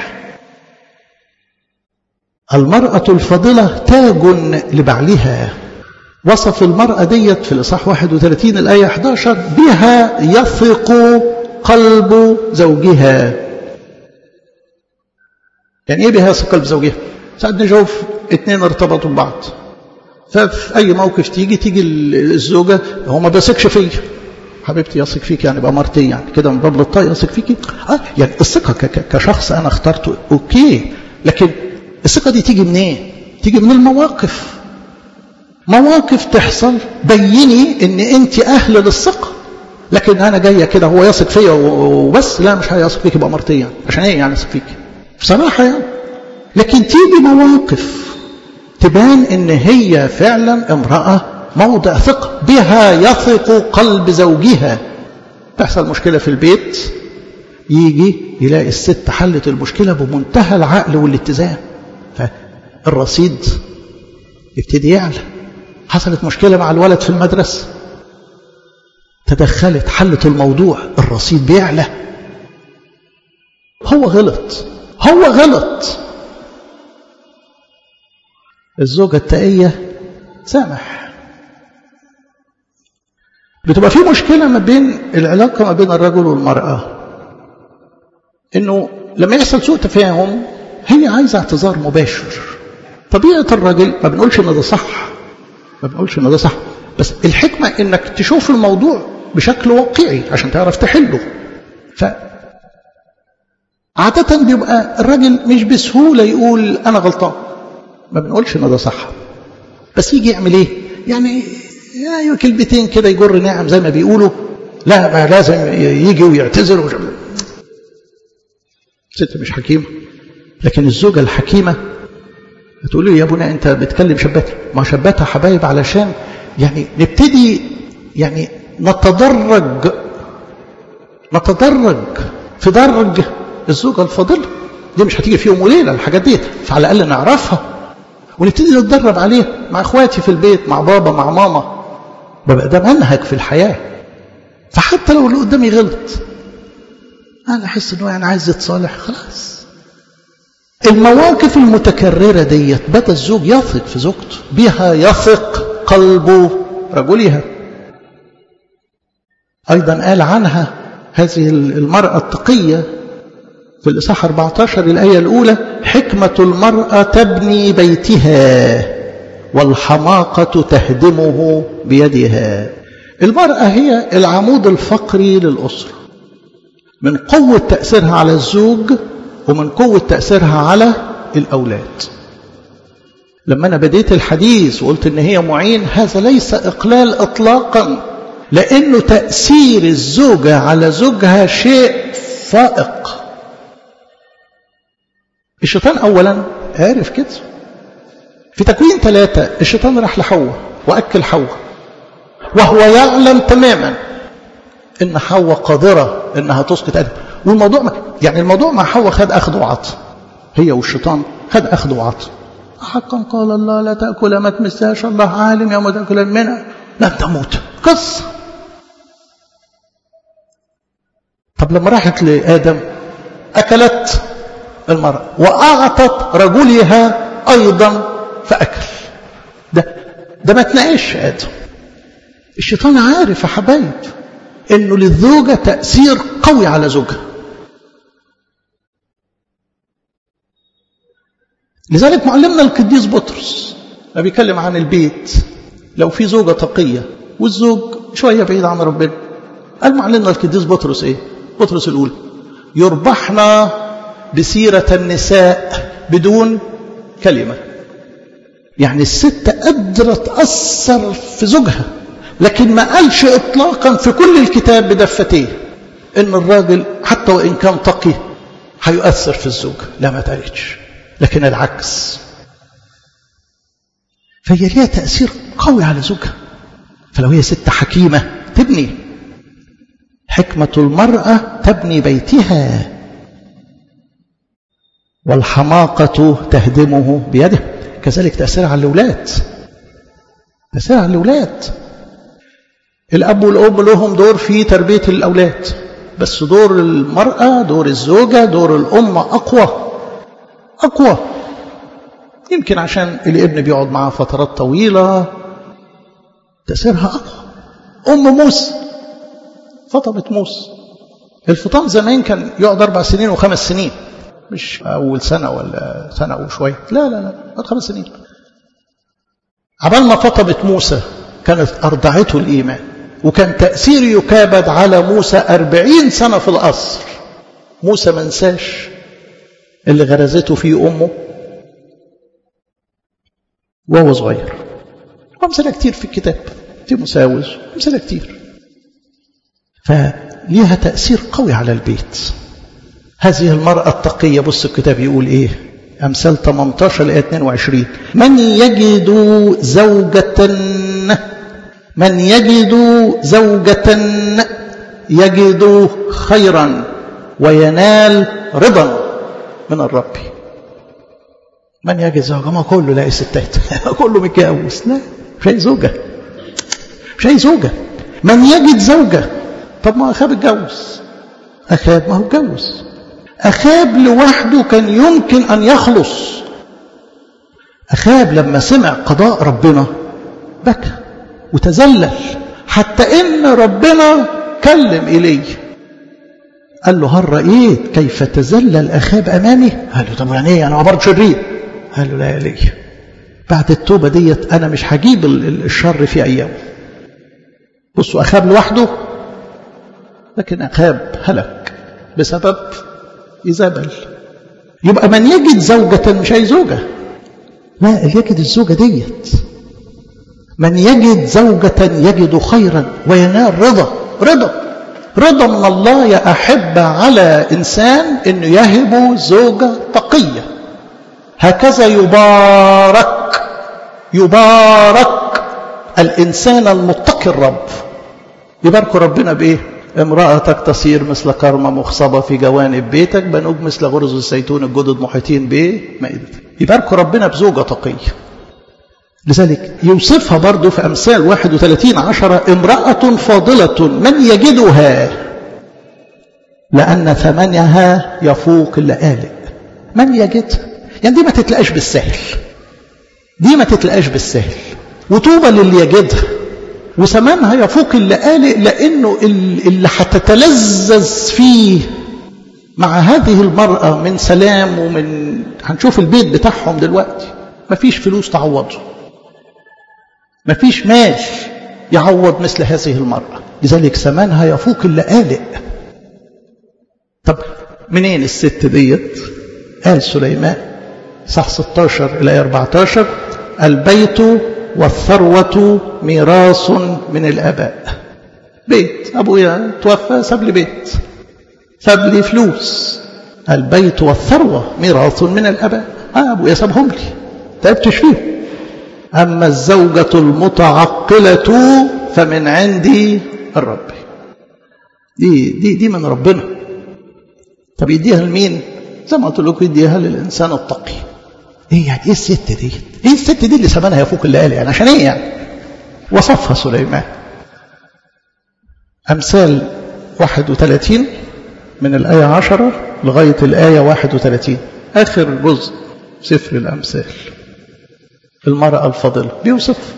المرأة الفاضلة تاج لبعلها وصف المرأة ديت في الإصحاح 31 الآية 11 بها يثق قلب زوجها يعني ايه بها يثق قلب زوجها ساعات نشوف اتنين ارتبطوا ببعض ففي اي موقف تيجي تيجي الزوجة هو ما بيثقش فيا حبيبتي يثق فيك يعني بقى مرتين يعني كده من باب للطاق يثق فيكي اه يعني الثقة كشخص انا اخترته اوكي لكن الثقة دي تيجي منين إيه؟ تيجي من المواقف مواقف تحصل بيني ان انت اهل للثقة لكن انا جاية كده هو يثق فيا وبس لا مش هيثق فيك يبقى مرتين يعني عشان ايه يعني يثق فيك بصراحة يعني لكن تيجي مواقف تبان ان هي فعلا امرأة موضع ثقة بها يثق قلب زوجها تحصل مشكلة في البيت يجي يلاقي الست حلت المشكلة بمنتهى العقل والاتزان فالرصيد يبتدي يعلى حصلت مشكلة مع الولد في المدرسة تدخلت حلت الموضوع الرصيد بيعلى هو غلط هو غلط الزوجة التقية سامح بتبقى في مشكلة ما بين العلاقة ما بين الرجل والمرأة انه لما يحصل سوء تفاهم هي عايزة اعتذار مباشر طبيعة الرجل ما بنقولش ان ده صح ما بنقولش ان ده صح بس الحكمة انك تشوف الموضوع بشكل واقعي عشان تعرف تحله ف عادة بيبقى الراجل مش بسهولة يقول أنا غلطان ما بنقولش ان ده صح بس يجي يعمل ايه يعني ايوه كلمتين كده يجر نعم زي ما بيقولوا لا ما لازم يجي ويعتذر وش... ست مش حكيمه لكن الزوجه الحكيمه هتقول له يا ابونا انت بتكلم شباتها ما شباتها حبايب علشان يعني نبتدي يعني نتدرج نتدرج في درج الزوجة الفاضلة دي مش هتيجي في يوم وليلة الحاجات دي فعلى الأقل نعرفها ونبتدي نتدرب عليها مع اخواتي في البيت مع بابا مع ماما ببقى ده منهج في الحياة فحتى لو اللي قدامي غلط أنا أحس إنه يعني عايز يتصالح خلاص المواقف المتكررة ديت بدا الزوج يثق في زوجته بها يثق قلب رجلها أيضا قال عنها هذه المرأة التقية في الإصحاح 14 الآية الأولى حكمة المرأة تبني بيتها والحماقة تهدمه بيدها المرأة هي العمود الفقري للأسرة من قوة تأثيرها على الزوج ومن قوة تأثيرها على الأولاد لما أنا بديت الحديث وقلت إن هي معين هذا ليس إقلال إطلاقا لأنه تأثير الزوجة على زوجها شيء فائق الشيطان أولا عارف كده في تكوين ثلاثة الشيطان راح لحواء وأكل حواء وهو يعلم تماما إن حواء قادرة إنها تسقط آدم والموضوع يعني الموضوع مع حواء خد أخذ وعطى هي والشيطان خد أخذ وعطى حقا قال الله لا تأكل ما تمسهاش الله عالم يوم تأكل منها لن تموت قصة طب لما راحت لآدم أكلت المرأة وأعطت رجلها أيضا فأكل ده ده ما تناقش آدم الشيطان عارف يا حبايب إنه للزوجة تأثير قوي على زوجها لذلك معلمنا القديس بطرس ما بيتكلم عن البيت لو في زوجة تقية والزوج شوية بعيد عن ربنا قال معلمنا القديس بطرس ايه بطرس الأولى يربحنا بسيرة النساء بدون كلمة يعني الست قادرة تأثر في زوجها لكن ما قالش إطلاقا في كل الكتاب بدفتيه إن الراجل حتى وإن كان تقي هيؤثر في الزوج لا ما تقالتش لكن العكس فهي ليها تأثير قوي على زوجها فلو هي ست حكيمة تبني حكمة المرأة تبني بيتها والحماقة تهدمه بيده كذلك تأثير على الأولاد تأثير على الأولاد الأب والأم لهم دور في تربية الأولاد بس دور المرأة دور الزوجة دور الأم أقوى أقوى يمكن عشان الابن بيقعد معاه فترات طويلة تأثيرها أقوى أم موسى فطمت موسى الفطام زمان كان يقعد أربع سنين وخمس سنين مش أول سنة ولا سنة وشوية لا لا لا بعد خمس سنين عبال ما فطمت موسى كانت أرضعته الإيمان وكان تأثير يكابد على موسى أربعين سنة في القصر موسى منساش اللي غرزته فيه أمه وهو صغير وأمثلة كتير في الكتاب تيموساوس أمثلة كتير فليها تأثير قوي على البيت هذه المرأة التقية بص الكتاب يقول إيه أمثال 18 لآية 22 من يجد زوجة من يجد زوجة يجد خيرا وينال رضا من الرب من يجد زوجة ما كله لاقي ستات كله متجوز لا مش أي زوجة مش أي زوجة من يجد زوجة طب ما أخاب اتجوز أخاب ما هو اتجوز أخاب لوحده كان يمكن أن يخلص أخاب لما سمع قضاء ربنا بكى وتذلل حتى إن ربنا كلم إليه قال له هل رأيت كيف تذلل أخاب أمامي قال له طب يعني إيه أنا عبرت شرير قال له لا يا لي بعد التوبة ديت أنا مش هجيب الشر في أيامه بصوا أخاب لوحده لكن أخاب هلك بسبب إيزابل يبقى من يجد زوجة مش أي زوجة لا اللي يجد الزوجة ديت من يجد زوجة يجد خيرا وينال رضا رضا رضا من الله يا أحبة على إنسان أنه يهب زوجة تقية هكذا يبارك يبارك الإنسان المتقي الرب يبارك ربنا بإيه امرأتك تصير مثل كرمة مخصبة في جوانب بيتك بنوج مثل غرز الزيتون الجدد محيطين بمائدتك يبارك ربنا بزوجة تقية لذلك يوصفها برضه في أمثال 31 عشرة امرأة فاضلة من يجدها لأن ثمنها يفوق اللآلئ من يجدها يعني دي ما تتلقاش بالسهل دي ما تتلقاش بالسهل وطوبى للي يجدها وثمنها يفوق اللآلئ لأنه اللي هتتلذذ فيه مع هذه المرأة من سلام ومن هنشوف البيت بتاعهم دلوقتي مفيش فلوس تعوضه مفيش مال يعوض مثل هذه المرأة لذلك ثمنها يفوق اللآلئ طب منين الست ديت قال سليمان صح 16 إلى 14 البيت والثروة ميراث من الآباء بيت أبويا توفى ساب لي بيت ساب لي فلوس البيت والثروة ميراث من الآباء آه أبويا سابهم لي تعبتش فيهم أما الزوجة المتعقلة فمن عندي الرب دي دي دي من ربنا طب يديها لمين؟ زي ما قلت لكم يديها للإنسان التقي ايه يعني ايه الست دي؟ ايه الست دي اللي ثمنها يفوق الليالي يعني عشان ايه يعني؟ وصفها سليمان أمثال 31 من الآية 10 لغاية الآية 31 آخر جزء سفر الأمثال المرأة الفاضلة بيوصف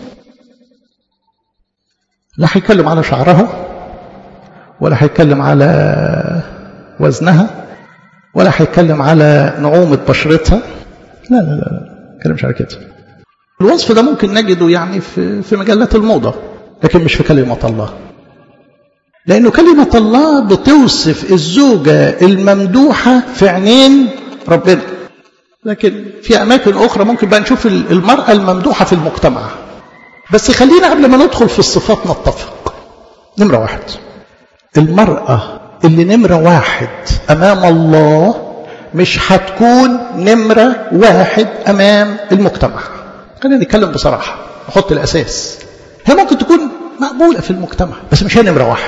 لا هيتكلم على شعرها ولا هيتكلم على وزنها ولا هيتكلم على نعومة بشرتها لا لا لا لا كلامش على كده الوصف ده ممكن نجده يعني في في مجلات الموضة لكن مش في كلمة الله لأنه كلمة الله بتوصف الزوجة الممدوحة في عينين ربنا لكن في أماكن أخرى ممكن بقى نشوف المرأة الممدوحة في المجتمع بس خلينا قبل ما ندخل في الصفات نتفق نمرة واحد المرأة اللي نمرة واحد أمام الله مش هتكون نمرة واحد أمام المجتمع خلينا نتكلم بصراحة نحط الأساس هي ممكن تكون مقبولة في المجتمع بس مش هي نمرة واحد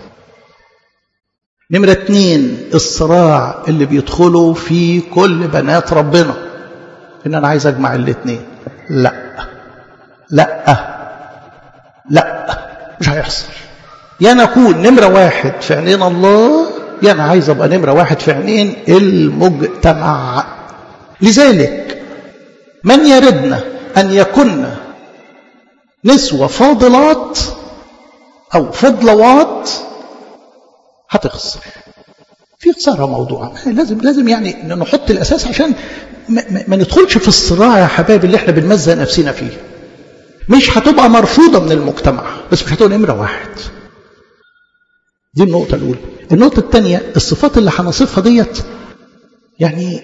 نمرة اتنين الصراع اللي بيدخلوا في كل بنات ربنا ان انا عايز اجمع الاتنين لا لا لا مش هيحصل يا نكون نمرة واحد في عينين الله يا انا عايز ابقى نمرة واحد في عينين المجتمع لذلك من يردنا ان يكن نسوة فاضلات او فضلوات هتخسر في خسارة موضوع لازم لازم يعني نحط الأساس عشان ما, ما, ما ندخلش في الصراع يا حبايبي اللي احنا بنمزق نفسنا فيه مش هتبقى مرفوضة من المجتمع بس مش هتبقى نمرة واحد دي النقطة الأولى النقطة الثانية الصفات اللي هنصفها ديت يعني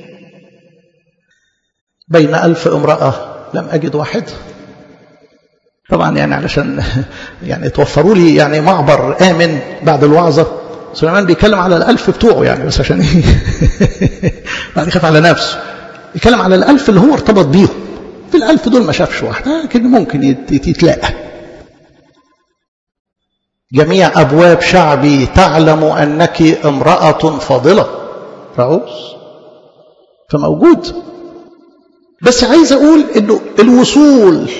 بين ألف امرأة لم أجد واحد طبعا يعني علشان يعني توفروا لي يعني معبر آمن بعد الوعظة سليمان بيتكلم على الألف بتوعه يعني بس عشان ايه يعني يخاف على نفسه يتكلم على الألف اللي هو ارتبط بيهم في الألف دول ما شافش واحد لكن ممكن يتلاقى جميع أبواب شعبي تعلم أنك امرأة فاضلة رؤوس فموجود بس عايز أقول أنه الوصول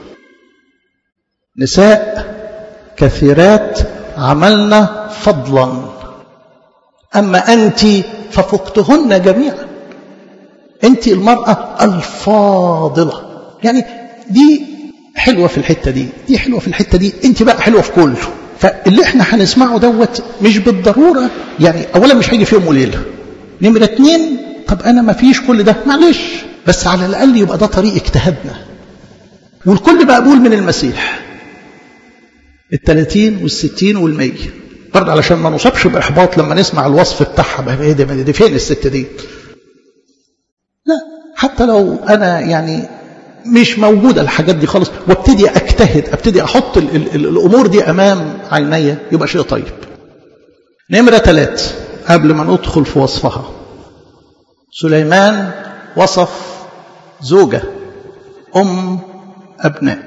نساء كثيرات عملنا فضلا أما أنت ففقتهن جميعا أنت المرأة الفاضلة يعني دي حلوة في الحتة دي دي حلوة في الحتة دي أنت بقى حلوة في كله فاللي احنا هنسمعه دوت مش بالضرورة يعني أولا مش هيجي في يوم وليلة نمرة اتنين طب أنا ما فيش كل ده معلش بس على الأقل يبقى ده طريق اجتهادنا والكل مقبول من المسيح الثلاثين والستين والمية برضه علشان ما نصابش بإحباط لما نسمع الوصف بتاعها بقى ايه ده فين الست دي لا حتى لو أنا يعني مش موجودة الحاجات دي خالص وابتدي أجتهد ابتدي أحط ال ال ال الأمور دي أمام عيني يبقى شيء طيب نمرة ثلاث قبل ما ندخل في وصفها سليمان وصف زوجة أم أبناء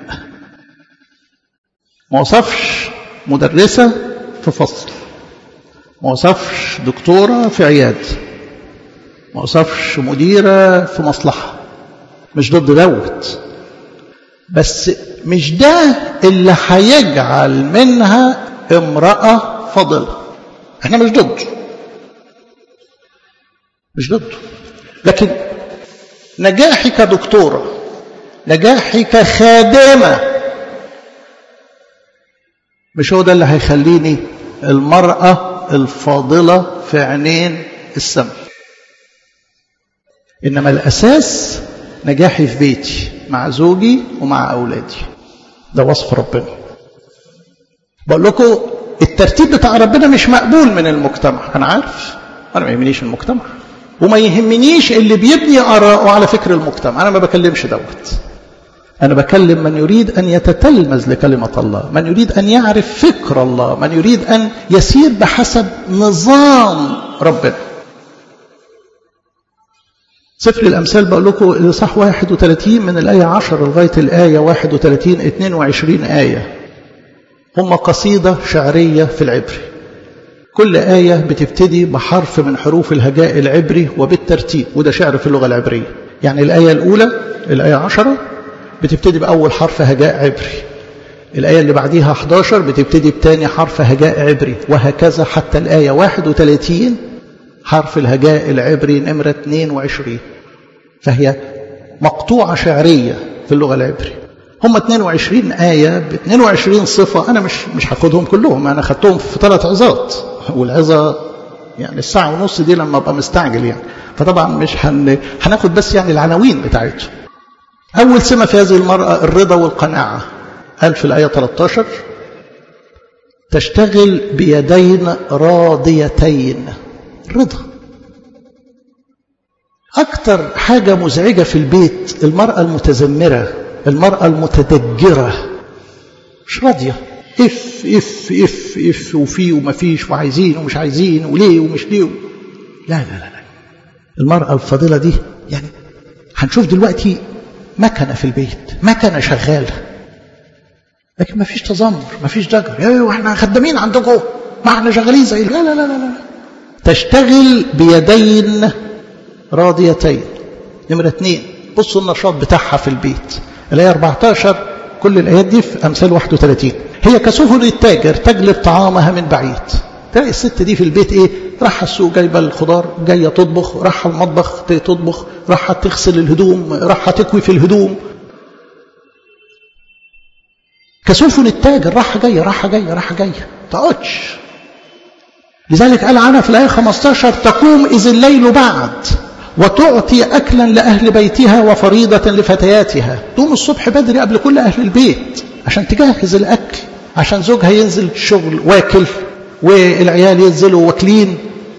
ما وصفش مدرسة في فصل ما وصفش دكتورة في عيادة ما وصفش مديرة في مصلحة مش ضد دوت بس مش ده اللي هيجعل منها امرأة فاضلة احنا مش ضده مش ضده لكن نجاحي كدكتورة نجاحي كخادمة مش هو ده اللي هيخليني المرأة الفاضلة في عينين السماء إنما الأساس نجاحي في بيتي مع زوجي ومع أولادي ده وصف ربنا بقول لكم الترتيب بتاع ربنا مش مقبول من المجتمع أنا عارف أنا ما يهمنيش المجتمع وما يهمنيش اللي بيبني آراءه على فكر المجتمع أنا ما بكلمش دوت أنا بكلم من يريد أن يتتلمذ لكلمة الله من يريد أن يعرف فكر الله من يريد أن يسير بحسب نظام ربنا سفر الأمثال بقول لكم صح 31 من الآية 10 لغاية الآية 31 22 آية هم قصيدة شعرية في العبري كل آية بتبتدي بحرف من حروف الهجاء العبري وبالترتيب وده شعر في اللغة العبرية يعني الآية الأولى الآية 10 بتبتدي بأول حرف هجاء عبري الآية اللي بعديها 11 بتبتدي بتاني حرف هجاء عبري وهكذا حتى الآية 31 حرف الهجاء العبري نمرة 22 فهي مقطوعة شعرية في اللغة العبري هم 22 آية ب 22 صفة أنا مش مش هاخدهم كلهم أنا خدتهم في ثلاث عظات والعظة يعني الساعة ونص دي لما أبقى مستعجل يعني فطبعا مش هن... هناخد بس يعني العناوين بتاعتهم أول سمة في هذه المرأة الرضا والقناعة قال في الآية 13 تشتغل بيدين راضيتين رضا أكتر حاجة مزعجة في البيت المرأة المتذمرة المرأة المتدجرة مش راضية اف اف اف اف وفي وما فيش وعايزين ومش عايزين وليه ومش ليه لا لا لا لا المرأة الفاضلة دي يعني هنشوف دلوقتي مكنة في البيت مكنة شغالة لكن ما فيش تذمر ما فيش ضجر ايوه احنا خدامين عندكم ما احنا شغالين زي لا لا لا لا, لا. تشتغل بيدين راضيتين نمرة اثنين بصوا النشاط بتاعها في البيت الآية 14 كل الآيات دي في أمثال 31 هي كسفن التاجر تجلب طعامها من بعيد تلاقي الست دي في البيت ايه راح السوق جايبه الخضار جايه تطبخ راح المطبخ تطبخ راح تغسل الهدوم راح تكوي في الهدوم كسفن التاجر راح جايه راح جايه راح جايه تقعدش لذلك قال عنها في الآية 15 تقوم إذ الليل بعد وتعطي أكلا لأهل بيتها وفريضة لفتياتها تقوم الصبح بدري قبل كل أهل البيت عشان تجهز الأكل عشان زوجها ينزل الشغل واكل والعيال ينزلوا واكلين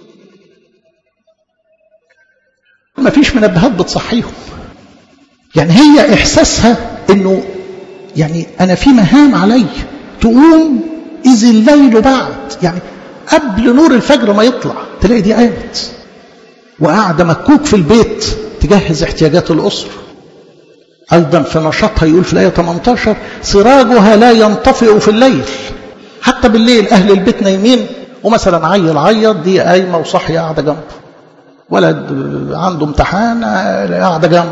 ما فيش منبهات بتصحيهم يعني هي إحساسها أنه يعني أنا في مهام علي تقوم إذ الليل بعد يعني قبل نور الفجر ما يطلع تلاقي دي قامت وقاعدة مكوك في البيت تجهز احتياجات الأسرة أيضا في نشاطها يقول في الآية 18 سراجها لا ينطفئ في الليل حتى بالليل أهل البيت نايمين ومثلا عيل عيط دي قايمة وصحية قاعدة جنبه ولد عنده امتحان قاعدة جنبه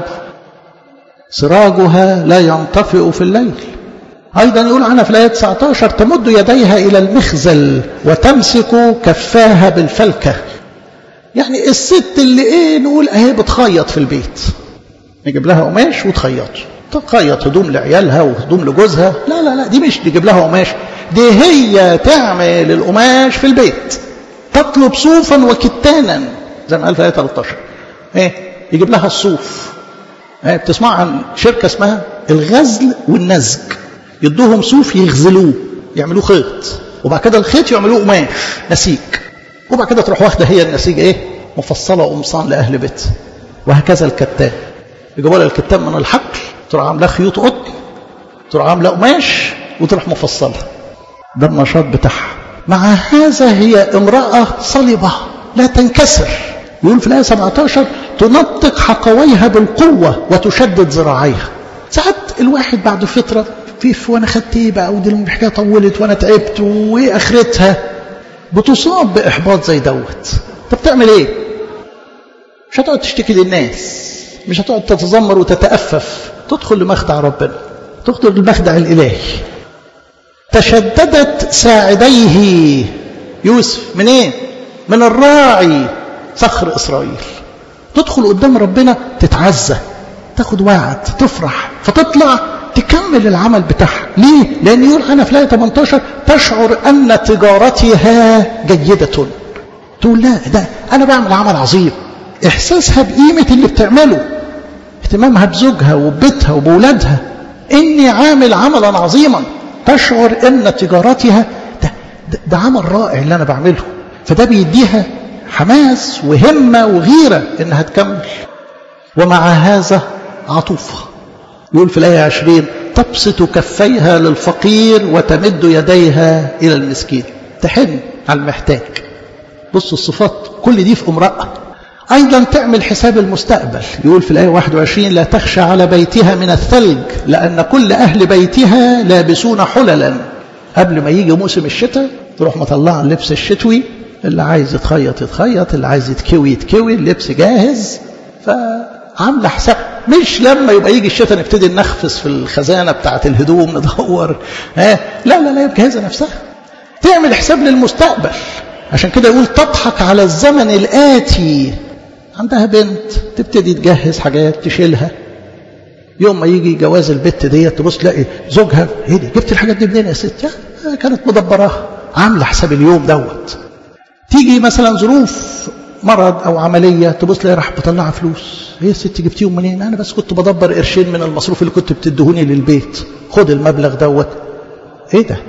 سراجها لا ينطفئ في الليل أيضا يقول عنها في الآية 19 تمد يديها إلى المخزل وتمسك كفاها بالفلكة يعني الست اللي إيه نقول أهي بتخيط في البيت نجيب لها قماش وتخيطه تخيط هدوم لعيالها وهدوم لجوزها لا لا لا دي مش تجيب لها قماش دي هي تعمل القماش في البيت تطلب صوفا وكتانا زي ما قال في الآية 13 ايه يجيب لها الصوف ايه بتسمع عن شركة اسمها الغزل والنسج يدوهم صوف يغزلوه يعملوه خيط وبعد كده الخيط يعملوه قماش نسيج وبعد كده تروح واخده هي النسيج ايه مفصله قمصان لاهل بيت وهكذا الكتان يجيبوا لها الكتان من الحقل تروح عاملاه خيوط قطن تروح عاملاه قماش وتروح مفصلها ده النشاط بتاعها مع هذا هي امرأة صلبة لا تنكسر يقول في الآية 17 تنطق حقويها بالقوة وتشدد ذراعيها ساعات الواحد بعد فترة فيف وانا خدت ايه بقى ودي الحكايه طولت وانا تعبت وايه اخرتها بتصاب باحباط زي دوت طب تعمل ايه مش هتقعد تشتكي للناس مش هتقعد تتذمر وتتأفف تدخل لمخدع ربنا تدخل للمخدع الإلهي تشددت ساعديه يوسف من ايه من الراعي صخر إسرائيل تدخل قدام ربنا تتعزى تاخد وعد تفرح فتطلع تكمل العمل بتاعها ليه؟ لأن يقول أنا في الآية 18 تشعر أن تجارتها جيدة تقول لا ده أنا بعمل عمل عظيم إحساسها بقيمة اللي بتعمله اهتمامها بزوجها وببيتها وبولادها إني عامل عملا عظيما تشعر أن تجارتها ده, ده, ده عمل رائع اللي أنا بعمله فده بيديها حماس وهمة وغيرة إنها تكمل ومع هذا عطوفة يقول في الآية عشرين تبسط كفيها للفقير وتمد يديها إلى المسكين تحن على المحتاج بص الصفات كل دي في امرأة أيضا تعمل حساب المستقبل يقول في الآية 21 لا تخشى على بيتها من الثلج لأن كل أهل بيتها لابسون حللا قبل ما يجي موسم الشتاء تروح مطلعة اللبس الشتوي اللي عايز يتخيط يتخيط اللي عايز يتكوي يتكوي اللبس جاهز فعامله حساب مش لما يبقى يجي الشتاء نبتدي نخفس في الخزانه بتاعه الهدوم ندور ها لا لا لا مجهزه نفسها تعمل حساب للمستقبل عشان كده يقول تضحك على الزمن الآتي عندها بنت تبتدي تجهز حاجات تشيلها يوم ما يجي جواز البت ديت تبص تلاقي زوجها ايه دي جبت الحاجات دي منين يا ست كانت مدبراها عامله حساب اليوم دوت تيجي مثلا ظروف مرض او عمليه تبص تلاقي راح بطلع فلوس ايه يا ست جبتيهم منين انا بس كنت بدبر قرشين من المصروف اللي كنت بتدهوني للبيت خد المبلغ دوت ايه ده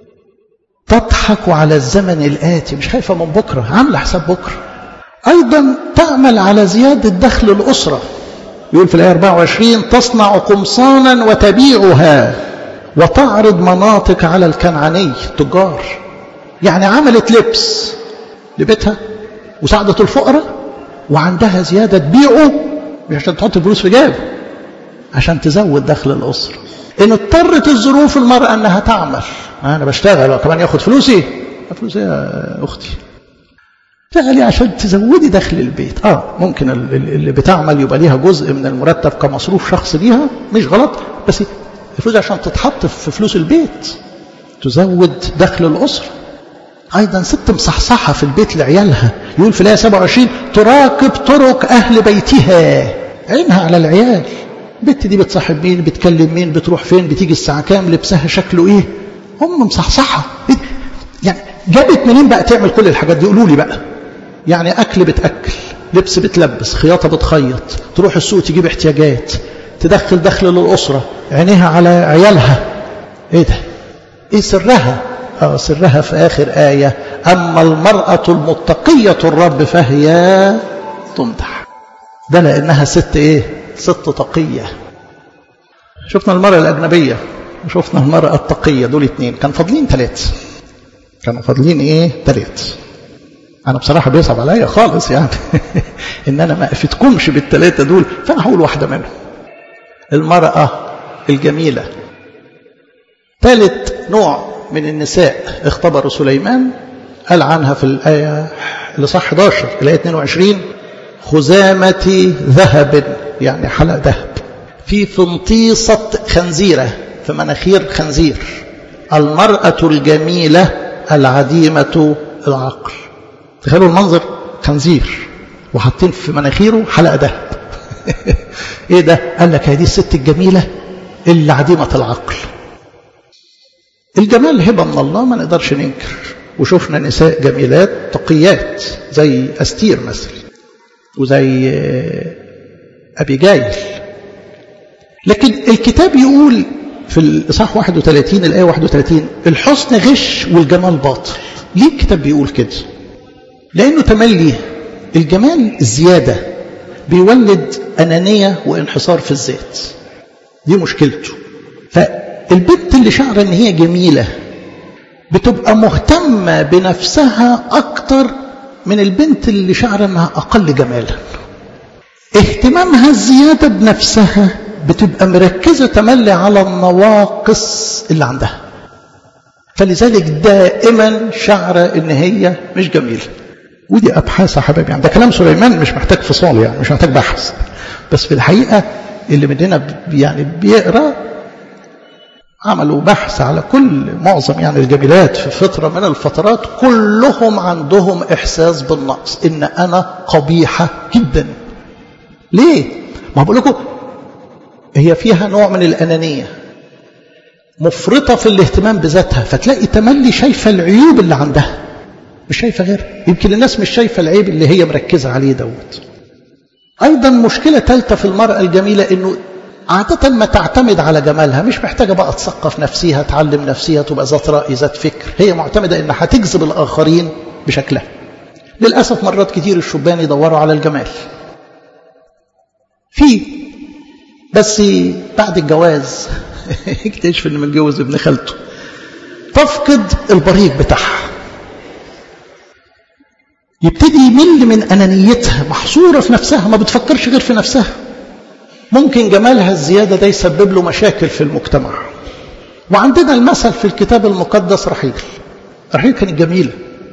تضحك على الزمن الآتي مش خايفة من بكرة عاملة حساب بكرة أيضا تعمل على زيادة دخل الأسرة يقول في الآية 24 تصنع قمصانا وتبيعها وتعرض مناطق على الكنعاني التجار يعني عملت لبس لبيتها وساعدت الفقراء وعندها زيادة تبيعه مش عشان تحط الفلوس في جيبه عشان تزود دخل الأسرة إن اضطرت الظروف المرأة أنها تعمل أنا بشتغل وكمان ياخد فلوسي فلوسي يا أختي اشتغلي عشان تزودي دخل البيت اه ممكن اللي بتعمل يبقى ليها جزء من المرتب كمصروف شخص ليها مش غلط بس الفلوس عشان تتحط في فلوس البيت تزود دخل الأسرة أيضا ست مصحصحة في البيت لعيالها يقول في الآية 27 تراقب طرق أهل بيتها عينها على العيال البت دي بتصاحب مين بتكلم مين بتروح فين بتيجي الساعة كام لبسها شكله ايه هم مصحصحة يعني جابت منين بقى تعمل كل الحاجات دي قولوا لي بقى يعني أكل بتأكل لبس بتلبس خياطة بتخيط تروح السوق تجيب احتياجات تدخل دخل للأسرة عينيها على عيالها ايه ده ايه سرها اه سرها في آخر آية أما المرأة المتقية الرب فهي تمدح ده لأنها ست ايه ست تقية شفنا المرأة الأجنبية وشفنا المرأة التقية دول اتنين كان فاضلين ثلاثة كانوا فاضلين ايه ثلاثة انا بصراحة بيصعب عليا خالص يعني ان انا ما افتكمش بالثلاثة دول فانا هقول واحدة منهم المرأة الجميلة ثالث نوع من النساء اختبروا سليمان قال عنها في الآية اللي صح 11 الآية 22 خزامة ذهب يعني حلق ذهب في فنطيصة خنزيرة في مناخير خنزير المرأة الجميلة العديمة العقل تخيلوا المنظر خنزير وحاطين في مناخيره حلقة ذهب ايه ده قال لك هذه الست الجميلة اللي عديمة العقل الجمال هبة من الله ما نقدرش ننكر وشفنا نساء جميلات تقيات زي أستير مثلا وزي أبي جايل لكن الكتاب يقول في الإصحاح 31 الآية 31 الحسن غش والجمال باطل ليه الكتاب بيقول كده لأنه تملي الجمال الزيادة بيولد أنانية وانحصار في الذات دي مشكلته فالبنت اللي شعر ان هي جميلة بتبقى مهتمة بنفسها اكتر من البنت اللي شعر انها اقل جمالا اهتمامها الزيادة بنفسها بتبقى مركزة تملي على النواقص اللي عندها فلذلك دائما شعر ان هي مش جميلة ودي ابحاث يا حبايبي يعني ده كلام سليمان مش محتاج فصال يعني مش محتاج بحث بس في الحقيقة اللي مننا يعني بيقرا عملوا بحث على كل معظم يعني الجميلات في فترة من الفترات كلهم عندهم إحساس بالنقص إن أنا قبيحة جدا ليه؟ ما بقول لكم هي فيها نوع من الأنانية مفرطة في الاهتمام بذاتها فتلاقي تملي شايفة العيوب اللي عندها مش شايفة غير يمكن الناس مش شايفة العيب اللي هي مركزة عليه دوت أيضا مشكلة ثالثة في المرأة الجميلة إنه عادة ما تعتمد على جمالها مش محتاجة بقى تثقف نفسها تعلم نفسها تبقى ذات رأي ذات فكر هي معتمدة إنها هتجذب الآخرين بشكلها للأسف مرات كتير الشبان يدوروا على الجمال في بس بعد الجواز يكتشف إنه متجوز ابن خالته تفقد البريق بتاعها يبتدي يمل من أنانيتها محصورة في نفسها ما بتفكرش غير في نفسها ممكن جمالها الزيادة ده يسبب له مشاكل في المجتمع وعندنا المثل في الكتاب المقدس رحيل رحيل كانت جميلة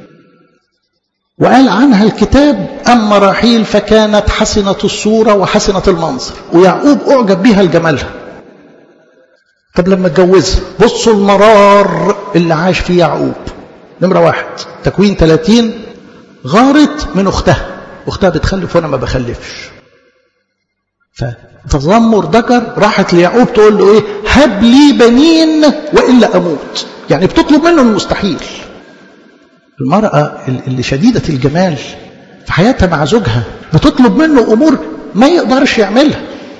وقال عنها الكتاب أما رحيل فكانت حسنة الصورة وحسنة المنظر ويعقوب أعجب بها لجمالها طب لما اتجوزها بصوا المرار اللي عاش فيه يعقوب نمرة واحد تكوين 30 غارت من أختها أختها بتخلف وأنا ما بخلفش فتذمر ذكر راحت ليعقوب تقول له ايه هب لي بنين والا اموت يعني بتطلب منه المستحيل المراه اللي شديده الجمال في حياتها مع زوجها بتطلب منه امور ما يقدرش يعملها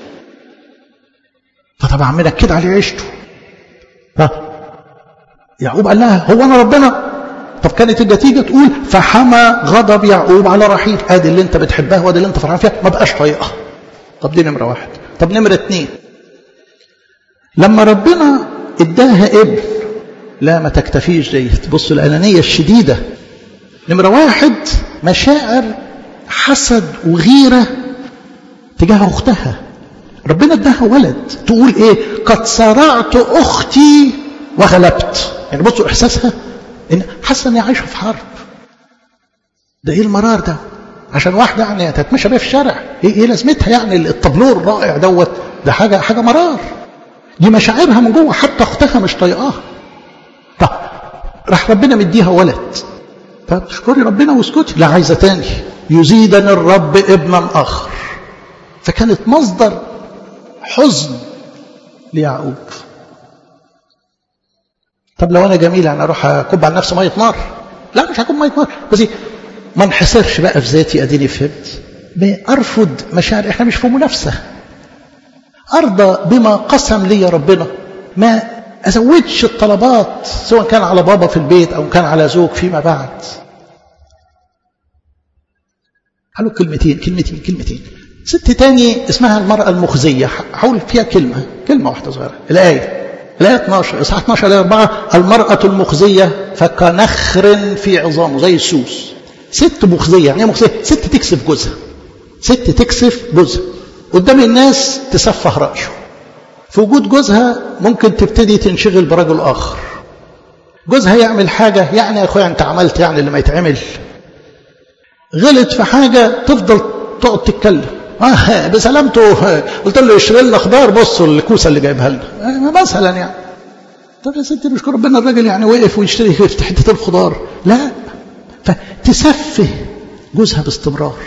فطبعا منكد عليه عيشته ها يعقوب قال لها هو انا ربنا طب كانت النتيجه تقول فحمى غضب يعقوب على رحيل ادي اللي انت بتحبها وادي اللي انت فرحان فيها ما بقاش طايقها طب دي نمرة واحد طب نمرة اتنين لما ربنا اداها ابن لا ما تكتفيش ديت بصوا الأنانية الشديدة نمرة واحد مشاعر حسد وغيرة تجاه أختها ربنا اداها ولد تقول ايه قد صرعت أختي وغلبت يعني بصوا إحساسها إن حاسة إن هي عايشة في حرب ده إيه المرار ده عشان واحدة يعني تتمشى بيها في الشارع ايه, إيه لازمتها يعني الطابلور الرائع دوت ده حاجة حاجة مرار دي مشاعرها من جوه حتى اختها مش طايقاها طب راح ربنا مديها ولد طب اشكري ربنا واسكتي لا عايزة تاني يزيدني الرب ابنا اخر فكانت مصدر حزن ليعقوب طب لو انا جميل انا اروح اكب على نفسي ميه نار لا مش هكب ميه نار بس ما انحصرش بقى في ذاتي اديني فهمت ارفض مشاعر احنا مش في منافسه ارضى بما قسم لي ربنا ما ازودش الطلبات سواء كان على بابا في البيت او كان على زوج فيما بعد قالوا كلمتين كلمتين كلمتين ست تاني اسمها المرأة المخزية حول فيها كلمة كلمة واحدة صغيرة الآية الآية 12 إصحاح 12 الآية 4 المرأة المخزية فكنخر في عظامه زي السوس ست مخزية يعني ايه مخزية ست تكسف جوزها ست تكسف جوزها قدام الناس تسفه رأيه في وجود جوزها ممكن تبتدي تنشغل برجل آخر جوزها يعمل حاجة يعني يا أخويا أنت عملت يعني اللي ما يتعمل غلط في حاجة تفضل تقعد تتكلم آه بسلامته قلت له اشتري لنا خضار بصوا الكوسة اللي جايبها لنا مثلا يعني طب يا ستي نشكر ربنا الراجل يعني وقف ويشتري في حتة الخضار لا فتسفه جوزها باستمرار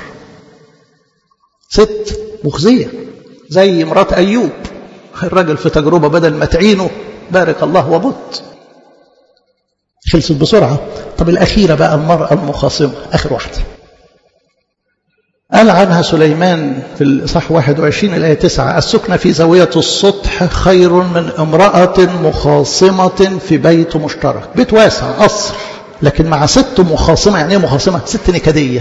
ست مخزية زي مرات أيوب الراجل في تجربة بدل ما تعينه بارك الله وبط خلصت بسرعة طب الأخيرة بقى المرأة المخاصمة آخر واحدة قال عنها سليمان في الإصحاح 21 الآية 9 السكنة في زاوية السطح خير من امرأة مخاصمة في بيت مشترك بيت واسع قصر لكن مع ست مخاصمة يعني ايه مخاصمة ست نكدية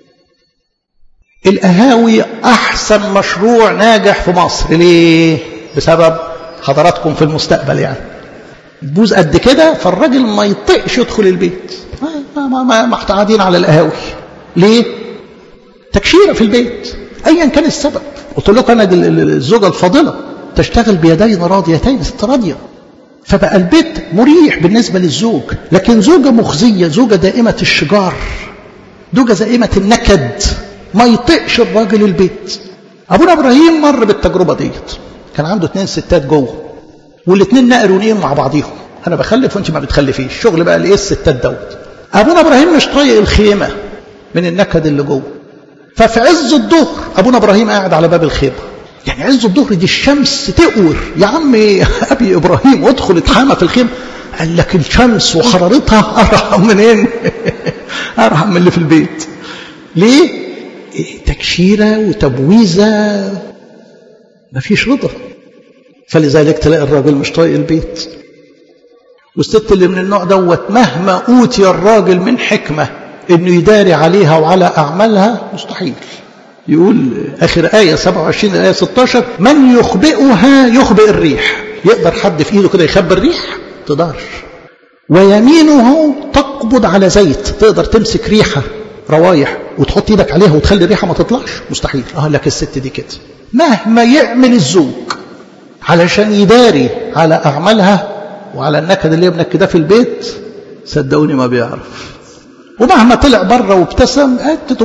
القهاوي أحسن مشروع ناجح في مصر ليه بسبب حضراتكم في المستقبل يعني تبوظ قد كده فالراجل ما يطقش يدخل البيت ما ما ما, ما قاعدين على القهاوي ليه تكشيره في البيت ايا كان السبب قلت لكم انا الزوجه الفاضله تشتغل بيدين راضيتين ست راضيه فبقى البيت مريح بالنسبه للزوج لكن زوجه مخزيه زوجه دائمه الشجار زوجه دائمه النكد ما يطقش الراجل البيت ابونا ابراهيم مر بالتجربه ديت كان عنده اتنين ستات جوه والاثنين نقروا نيم مع بعضيهم انا بخلف وانت ما بتخلفيش شغل بقى الايه الستات دوت ابونا ابراهيم مش طايق الخيمه من النكد اللي جوه ففي عز الظهر ابونا ابراهيم قاعد على باب الخيمه يعني عز الظهر دي الشمس تقور يا عمي ابي ابراهيم ادخل اتحامى في الخيمه قال لك الشمس وحرارتها ارحم منين ارحم من اللي في البيت ليه تكشيره وتبويزه مفيش رضا فلذلك تلاقي الراجل مش طايق البيت والست اللي من النوع دوت مهما اوتي الراجل من حكمه انه يداري عليها وعلى اعمالها مستحيل يقول اخر ايه 27 الايه 16 من يخبئها يخبئ الريح يقدر حد في ايده كده يخبي الريح تقدرش ويمينه تقبض على زيت تقدر تمسك ريحه روايح وتحط ايدك عليها وتخلي الريحه ما تطلعش مستحيل اه لك الست دي كده مهما يعمل الزوج علشان يداري على اعمالها وعلى النكد اللي هي منكده في البيت صدقوني ما بيعرف ومهما طلع بره وابتسم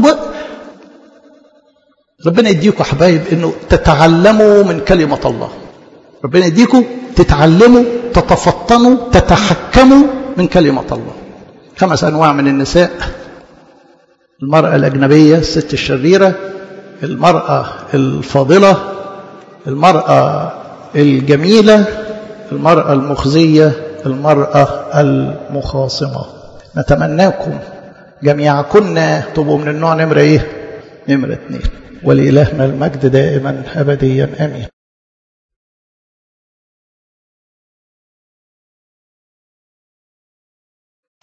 ربنا يديكم حبايب انه تتعلموا من كلمه الله ربنا يديكم تتعلموا تتفطنوا تتحكموا من كلمه الله خمس انواع من النساء المراه الاجنبيه الست الشريره المراه الفاضله المراه الجميله المراه المخزيه المراه المخاصمه نتمناكم جميعكن تبقوا من النوع نمره ايه نمره اثنين ولإلهنا المجد دائما أبديا آمين